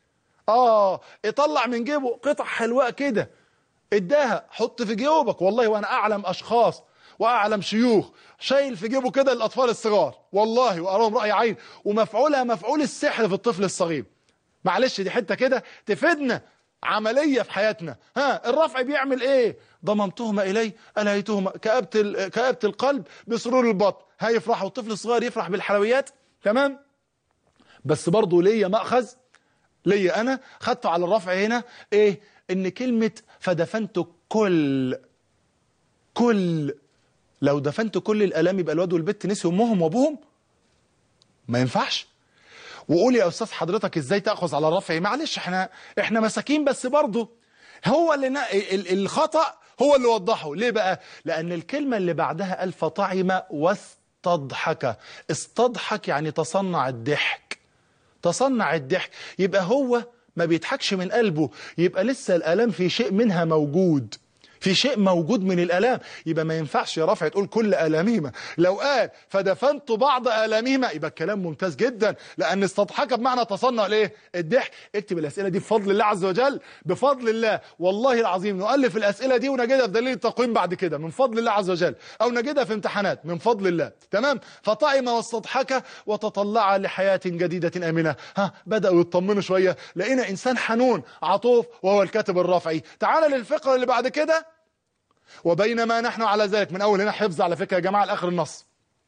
اه يطلع من جيبه قطع حلواء كده اداها حط في جيوبك والله وانا اعلم اشخاص واعلم شيوخ شايل في جيبه كده الاطفال الصغار والله واراهم راي عين ومفعولها مفعول السحر في الطفل الصغير معلش دي حته كده تفيدنا عملية في حياتنا ها الرفع بيعمل ايه ضممتهما الي الهيتهما كآبة كآبة القلب بسرور البطن هيفرح والطفل الصغير يفرح بالحلويات تمام بس برضه ليا مأخذ ليا انا خدته على الرفع هنا ايه ان كلمة فدفنت كل كل لو دفنت كل الالام يبقى الواد والبت نسي امهم وابوهم ما ينفعش وقول يا استاذ حضرتك ازاي تاخذ على الرفع معلش احنا احنا مساكين بس برضه هو اللي نا... ال- الخطا هو اللي وضحه ليه بقى لان الكلمه اللي بعدها قال فطعم واستضحك استضحك يعني تصنع الضحك تصنع الضحك يبقى هو ما بيضحكش من قلبه يبقى لسه الالام في شيء منها موجود في شيء موجود من الالام يبقى ما ينفعش يا رافع تقول كل الامهما لو قال فدفنت بعض الامهما يبقى الكلام ممتاز جدا لان استضحك بمعنى تصنع الايه الضحك اكتب الاسئله دي بفضل الله عز وجل بفضل الله والله العظيم نؤلف الاسئله دي ونجدها في دليل التقويم بعد كده من فضل الله عز وجل او نجدها في امتحانات من فضل الله تمام فطعم واستضحك وتطلع لحياه جديده امنه ها بداوا يطمنوا شويه لقينا انسان حنون عطوف وهو الكاتب الرافعي تعال للفقره اللي بعد كده وبينما نحن على ذلك من اول هنا حفظ على فكره يا جماعه لاخر النص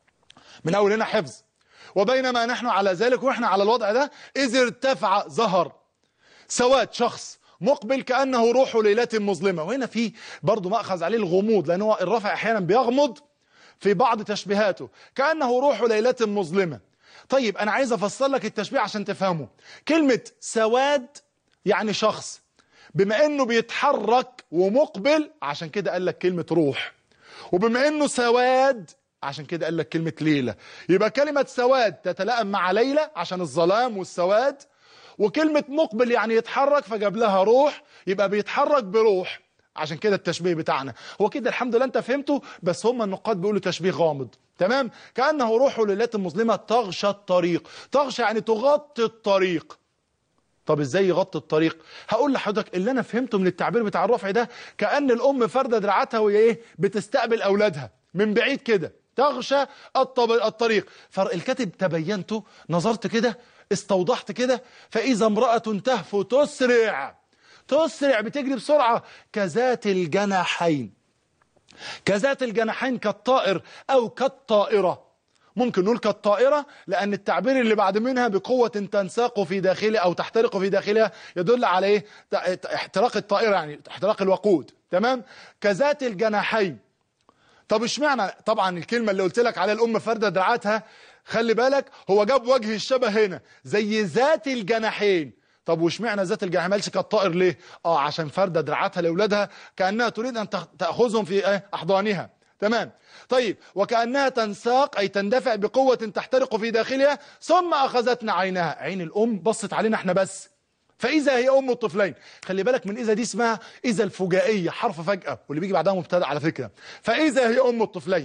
من اول هنا حفظ وبينما نحن على ذلك واحنا على الوضع ده اذ ارتفع ظهر سواد شخص مقبل كانه روح ليله مظلمه وهنا في برضه ماخذ عليه الغموض لان هو الرافع احيانا بيغمض في بعض تشبيهاته كانه روح ليله مظلمه طيب انا عايز افسر لك التشبيه عشان تفهمه كلمه سواد يعني شخص بما انه بيتحرك ومقبل عشان كده قال لك كلمة روح وبما انه سواد عشان كده قال لك كلمة ليلة يبقى كلمة سواد تتلائم مع ليلة عشان الظلام والسواد وكلمة مقبل يعني يتحرك فجاب لها روح يبقى بيتحرك بروح عشان كده التشبيه بتاعنا هو كده الحمد لله انت فهمته بس هم النقاد بيقولوا تشبيه غامض تمام كأنه روح ليلة مظلمة تغشى الطريق تغشى يعني تغطي الطريق طب ازاي يغطي الطريق هقول لحضرتك اللي انا فهمته من التعبير بتاع الرفع ده كأن الام فردة دراعاتها وهي ايه بتستقبل اولادها من بعيد كده تغشى الطب... الطريق فالكاتب تبينته نظرت كده استوضحت كده فاذا امرأة تهفو تسرع تسرع بتجري بسرعة كذات الجناحين كذات الجناحين كالطائر او كالطائره ممكن نقول كالطائرة لأن التعبير اللي بعد منها بقوة تنساق في داخلها أو تحترق في داخلها يدل على إيه؟ احتراق الطائرة يعني احتراق الوقود تمام؟ كذات الجناحين طب اشمعنى طبعا الكلمة اللي قلت لك على الأم فردة دراعاتها خلي بالك هو جاب وجه الشبه هنا زي ذات الجناحين طب واشمعنى ذات الجناحين مالش كالطائر ليه؟ اه عشان فردة دراعاتها لأولادها كأنها تريد أن تأخذهم في أحضانها تمام طيب وكأنها تنساق أي تندفع بقوة تحترق في داخلها ثم أخذتنا عينها عين الأم بصت علينا احنا بس فإذا هي أم الطفلين خلي بالك من إذا دي اسمها إذا الفجائية حرف فجأة واللي بيجي بعدها مبتدأ على فكرة فإذا هي أم الطفلين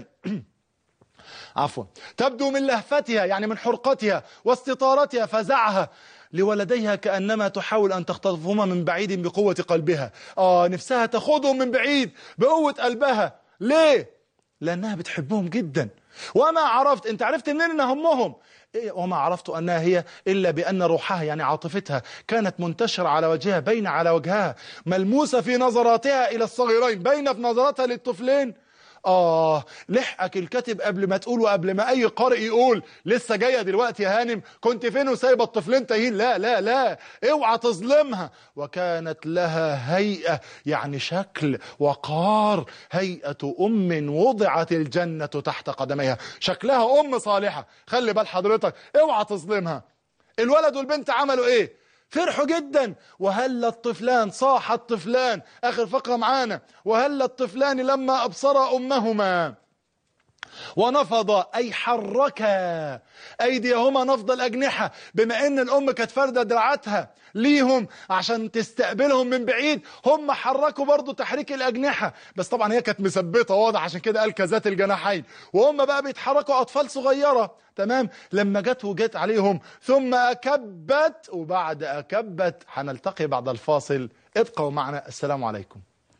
عفوا تبدو من لهفتها يعني من حرقتها واستطارتها فزعها لولديها كأنما تحاول أن تختطفهما من بعيد بقوة قلبها آه نفسها تاخذهم من بعيد بقوة قلبها ليه؟ لأنها بتحبهم جدا وما عرفت انت عرفت منين ان همهم إيه وما عرفت أنها هي إلا بأن روحها يعني عاطفتها كانت منتشرة على وجهها بين على وجهها ملموسة في نظراتها إلى الصغيرين بين في نظراتها للطفلين آه لحقك الكاتب قبل ما تقول وقبل ما أي قارئ يقول لسه جاية دلوقتي يا هانم كنت فين وسايبة الطفلين تايهين لا لا لا اوعى تظلمها وكانت لها هيئة يعني شكل وقار هيئة أم وضعت الجنة تحت قدميها شكلها أم صالحة خلي بال حضرتك اوعى تظلمها الولد والبنت عملوا ايه فرحوا جدا وهل الطفلان صاح الطفلان اخر فقره معانا وهل الطفلان لما ابصرا امهما ونفض اي حركا ايديهما نفض الاجنحه بما ان الام كانت فارده دراعاتها ليهم عشان تستقبلهم من بعيد هم حركوا برضو تحريك الاجنحه بس طبعا هي كانت مثبته واضح عشان كده قال كذات الجناحين وهم بقى بيتحركوا اطفال صغيره تمام لما جت وجت عليهم ثم اكبت وبعد اكبت هنلتقي بعد الفاصل ابقوا معنا السلام عليكم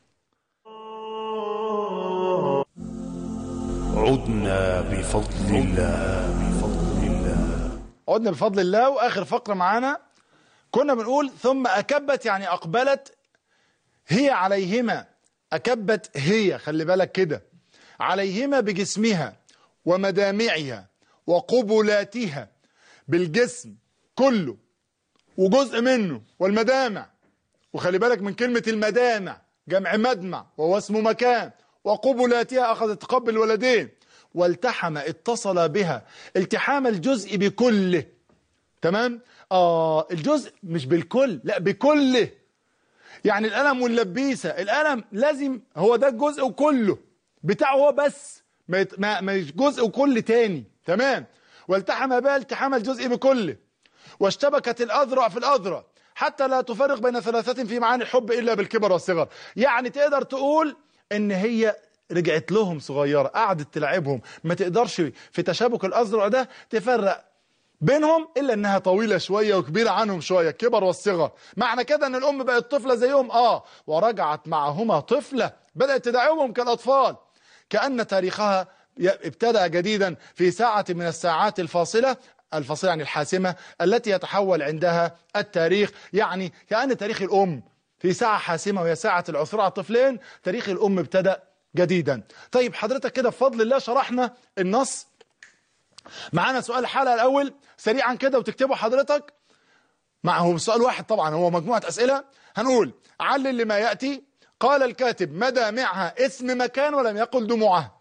عدنا بفضل الله بفضل الله عدنا بفضل الله واخر فقره معانا كنا بنقول ثم اكبت يعني اقبلت هي عليهما اكبت هي خلي بالك كده عليهما بجسمها ومدامعها وقبلاتها بالجسم كله وجزء منه والمدامع وخلي بالك من كلمة المدامع جمع مدمع وهو اسم مكان وقبلاتها أخذت تقبل الولدين والتحم اتصل بها التحام الجزء بكله تمام آه الجزء مش بالكل لا بكله يعني القلم واللبيسة القلم لازم هو ده الجزء كله بتاعه هو بس ما يت- ما مش جزء وكل تاني تمام والتحم بها التحام الجزء بكله واشتبكت الأذرع في الأذرع حتى لا تفرق بين ثلاثة في معاني الحب إلا بالكبر والصغر يعني تقدر تقول إن هي رجعت لهم صغيرة قعدت تلعبهم ما تقدرش في تشابك الأذرع ده تفرق بينهم إلا إنها طويلة شوية وكبيرة عنهم شوية الكبر والصغر معنى كده إن الأم بقت طفلة زيهم آه ورجعت معهما طفلة بدأت تدعوهم كالأطفال كأن تاريخها ي- ابتدأ جديدا في ساعة من الساعات الفاصلة الفاصلة يعني الحاسمة التي يتحول عندها التاريخ يعني كأن تاريخ الأم في ساعة حاسمة وهي ساعة العثور على الطفلين تاريخ الأم ابتدأ جديدا طيب حضرتك كده بفضل الله شرحنا النص معانا سؤال الحلقة الأول سريعا كده وتكتبه حضرتك معه سؤال واحد طبعا هو مجموعة أسئلة هنقول علل لما يأتي قال الكاتب مدامعها اسم مكان ولم يقل دموعها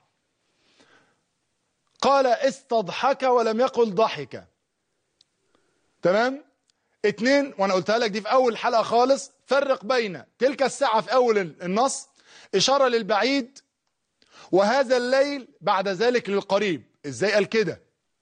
قال استضحك ولم يقل ضحك تمام اتنين وانا قلتها لك دي في اول حلقة خالص فرق بين تلك الساعة في اول النص اشارة للبعيد وهذا الليل بعد ذلك للقريب ازاي قال كده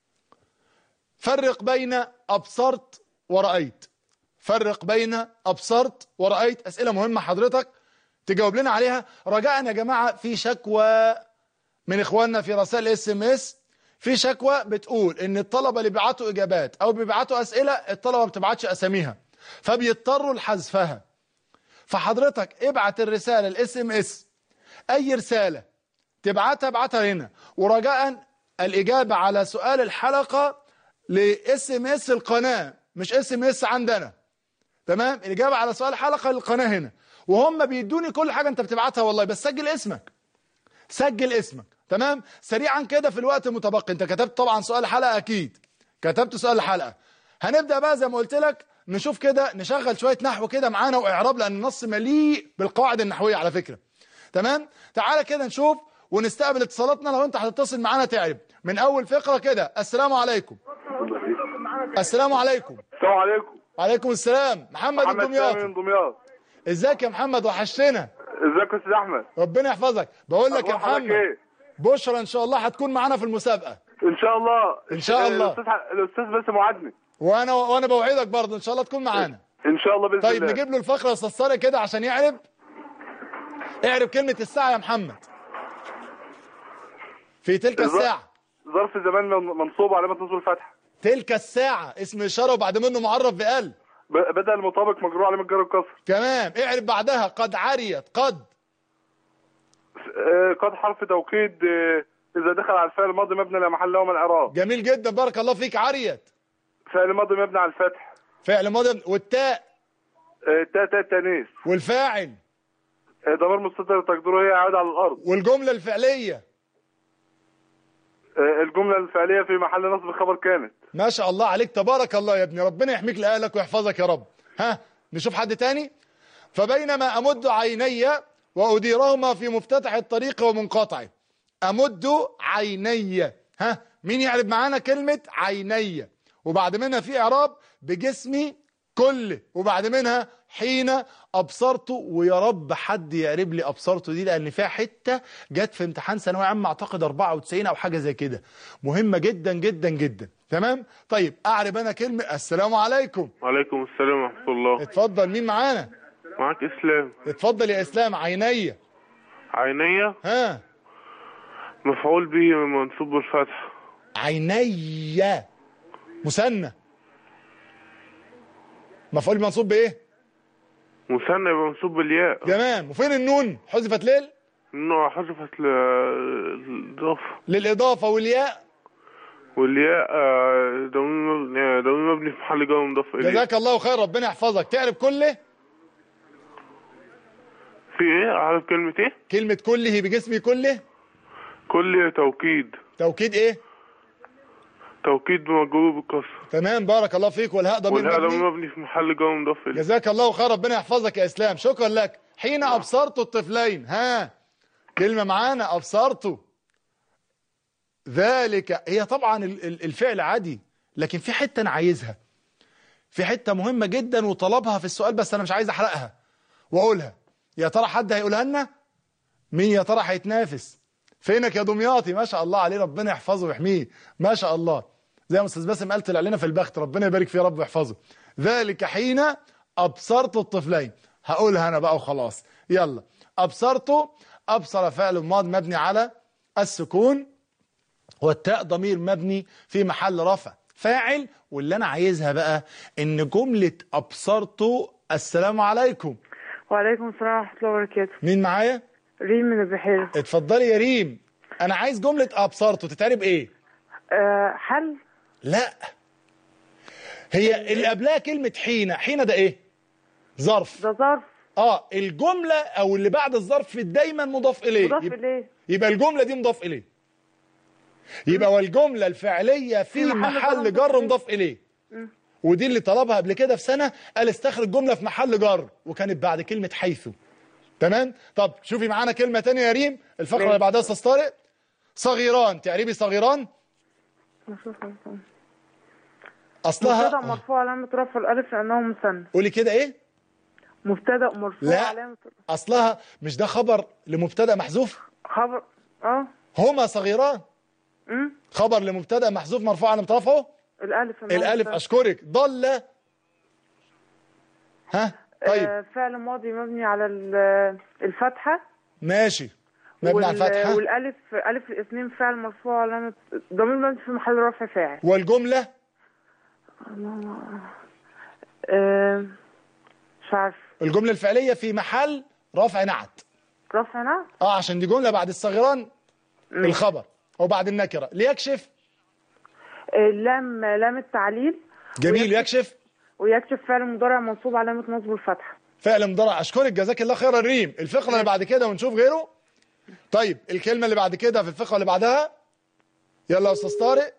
فرق بين ابصرت ورأيت فرق بين ابصرت ورأيت اسئلة مهمة حضرتك تجاوب لنا عليها رجاء يا جماعة في شكوى من اخواننا في رسائل اس ام اس في شكوى بتقول ان الطلبه اللي بيبعتوا اجابات او بيبعتوا اسئله الطلبه ما بتبعتش اساميها فبيضطروا لحذفها فحضرتك ابعت الرساله الاس ام اس اي رساله تبعتها ابعتها هنا ورجاء الاجابه على سؤال الحلقه لاس ام اس القناه مش اس ام اس عندنا تمام الاجابه على سؤال الحلقه للقناه هنا وهم بيدوني كل حاجه انت بتبعتها والله بس سجل اسمك سجل اسمك تمام سريعا كده في الوقت المتبقي انت كتبت طبعا سؤال الحلقه اكيد كتبت سؤال الحلقه هنبدا بقى زي ما قلت لك نشوف كده نشغل شويه نحو كده معانا واعراب لان النص مليء بالقواعد النحويه على فكره تمام تعالى كده نشوف ونستقبل اتصالاتنا لو انت هتتصل معانا تعرب من اول فقره كده السلام عليكم السلام عليكم السلام عليكم وعليكم السلام محمد محمد سامي الدمياطي من دمياط ازيك يا محمد وحشتنا ازيك يا استاذ احمد ربنا يحفظك بقول لك يا أخبار حضرتك محمد ايه بشرى ان شاء الله هتكون معانا في المسابقه ان شاء الله إن شاء الله. الاستاذ الاستاذ باسم وعدني وانا وانا بوعدك برضه ان شاء الله تكون معانا ان شاء الله باذن طيب الله نجيب له الفقره يا استاذ طارق كده عشان يعرب اعرب كلمه الساعه يا محمد في تلك الظرف- الساعه ظرف زمان من- منصوب علامه نصب الفتح تلك الساعه اسم اشاره وبعد منه معرف بقلب ب- بدأ المطابق مجرور علامه جر الكسر تمام اعرب بعدها قد عريت قد آه، قد حرف توكيد آه، اذا دخل على الفعل الماضي مبني لا محل له من الاعراب جميل جدا بارك الله فيك عريت فعل ماضي مبني على الفتح فعل ماضي والتاء آه، تاء تاء تانيث والفاعل آه، ضمير مستتر تقديره هي عائد على الارض والجملة الفعلية آه، الجمله الفعليه في محل نصب خبر كانت ما شاء الله عليك تبارك الله يا ابني ربنا يحميك لأهلك ويحفظك يا رب ها نشوف حد تاني فبينما أمد عيني وأديرهما في مفتتح الطريق ومنقطعه أمد عيني ها مين يعرف معانا كلمة عيني وبعد منها في إعراب بجسمي كله وبعد منها حين أبصرت ويا رب حد يقرب لي أبصرته دي لأن فيها حتة جت في امتحان ثانوية عامة أعتقد 94 أو حاجة زي كده مهمة جدا جدا جدا تمام طيب أعرب أنا كلمة السلام عليكم وعليكم السلام ورحمة الله اتفضل مين معانا معك إسلام اتفضل يا إسلام عيني عينية ها مفعول به منصوب بالفتح عيني مثنى مفعول منصوب بايه مثنى يبقى منصوب بالياء تمام وفين النون حذفت ليه إنه حذفت للإضافة للاضافه والياء والياء آه، ضمير مبني ضمير مبني في محل جر مضاف إليه جزاك الله خير ربنا يحفظك تعرف كله في إيه عارف كلمة إيه؟ كلمه كله بجسمي كله كل توكيد توكيد ايه توكيد مجرور بالكسر تمام بارك الله فيك والهاء ضمير والهاء مبني ضمير مبني في محل جر مضاف إليه جزاك الله خير ربنا يحفظك يا اسلام شكرا لك حين ابصرت الطفلين ها كلمه معانا ابصرت ذلك هي طبعا ال- ال- الفعل عادي لكن في حته انا عايزها في حته مهمه جدا وطلبها في السؤال بس انا مش عايز احرقها واقولها يا ترى حد هيقولها لنا مين يا ترى هيتنافس فينك يا دمياطي ما شاء الله عليه ربنا يحفظه ويحميه ما شاء الله زي ما استاذ باسم قال طلع لنا في البخت ربنا يبارك فيه يا رب ويحفظه ذلك حين ابصرت الطفلين هقولها انا بقى وخلاص يلا ابصرت ابصر فعل ماض مبني على السكون والتاء ضمير مبني في محل رفع فاعل واللي انا عايزها بقى ان جمله ابصرت السلام عليكم وعليكم السلام ورحمة الله وبركاته مين معايا ريم من البحيرة اتفضلي يا ريم انا عايز جمله ابصرت تتعرب ايه أه حل لا هي اللي قبلها كلمه حين حين ده ايه ظرف ده ظرف اه الجمله او اللي بعد الظرف دايما مضاف اليه مضاف يبقى, إليه يبقى الجمله دي مضاف اليه يبقى والجمله الفعليه في في محل محل جر جر مضاف مضاف اليه ودي اللي طلبها قبل كده في سنه قال استخرج جمله في محل جر وكانت بعد كلمه حيث تمام طب شوفي معانا كلمه تانية يا ريم الفقره ماشي. اللي بعدها استاذ طارق صغيران تعريبي صغيران مبتدأ اصلها مرفوع علامة رفع الألف لأنه مثنى قولي كده ايه مبتدأ مرفوع لا. علامة اصلها مش ده خبر لمبتدا محذوف خبر اه هما صغيران أمم خبر لمبتدا محذوف مرفوع على رفعه الألف لأنه الالف مثنى. اشكرك ضل ها طيب آه فعل ماضي مبني على ال- الفتحة ماشي مبني على وال- الفتحه والألف ألف الاثنين فعل مرفوع علامة ضمير مبني في محل رفع فاعل والجمله آه مش عارف الجمله الفعليه في محل رفع نعت رفع نعم اه عشان دي جمله بعد الصغيران الخبر او بعد النكره ليكشف آه لام لام التعليل جميل يكشف ويكشف فعل مضارع منصوب علامة نصب الفتحة فعل مضارع اشكرك جزاك الله خيرا ريم الفقره اللي بعد كده ونشوف غيره طيب الكلمه اللي بعد كده في الفقره اللي بعدها يلا يا استاذ طارق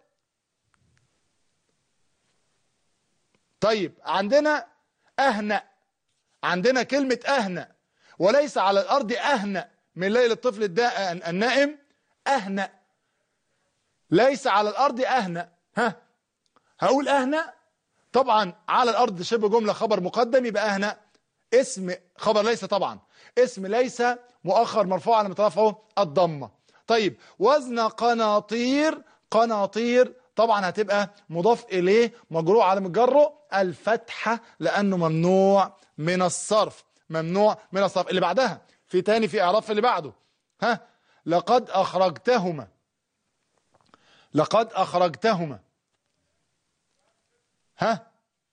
طيب عندنا اهنأ عندنا كلمه اهنأ وليس على الارض اهنأ من ليل الطفل الدا- النائم اهنأ ليس على الارض اهنأ ها هقول اهنأ طبعا على الارض شبه جمله خبر مقدم يبقى اهنا اسم خبر ليس طبعا اسم ليس مؤخر مرفوع على مترفعه الضمه طيب وزن قناطير قناطير طبعا هتبقى مضاف اليه مجروع على مجره الفتحه لانه ممنوع من الصرف ممنوع من الصرف اللي بعدها في تاني في اعراف اللي بعده ها لقد اخرجتهما لقد اخرجتهما ها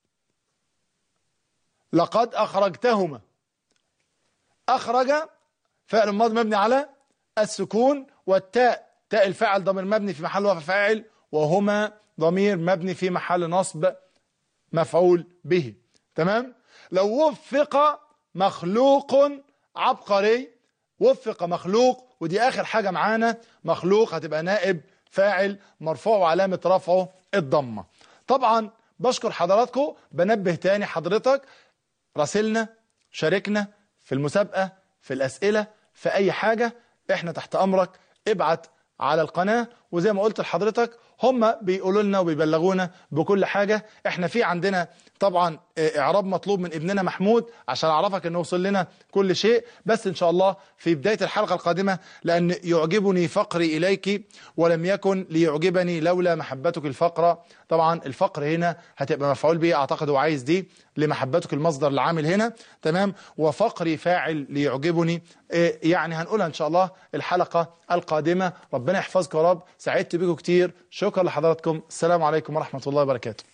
لقد أخرجتهما أخرج فعل ماضي مبني على السكون والتاء تاء الفاعل ضمير مبني في محل رفع فاعل وهما ضمير مبني في محل نصب مفعول به تمام لو وفق مخلوق عبقري وفق مخلوق ودي اخر حاجة معانا مخلوق هتبقى نائب فاعل مرفوع وعلامة رفعه الضمة طبعا بشكر حضراتكم بنبه تاني حضرتك راسلنا شاركنا في المسابقة في الأسئلة في أي حاجة احنا تحت أمرك ابعت على القناة وزي ما قلت لحضرتك هم بيقولوا لنا وبيبلغونا بكل حاجة احنا في عندنا طبعا اه، اعراب مطلوب من ابننا محمود عشان اعرفك انه وصل لنا كل شيء بس ان شاء الله في بداية الحلقة القادمة لان يعجبني فقري اليك ولم يكن ليعجبني لولا محبتك الفقرة طبعا الفقر هنا هتبقى مفعول به اعتقد هو عايز دي لمحبتك المصدر العامل هنا تمام وفقري فاعل ليعجبني اه، يعني هنقولها ان شاء الله الحلقة القادمة ربنا يحفظكم يا رب سعدت بكم كتير شكرا لحضراتكم السلام عليكم ورحمة الله وبركاته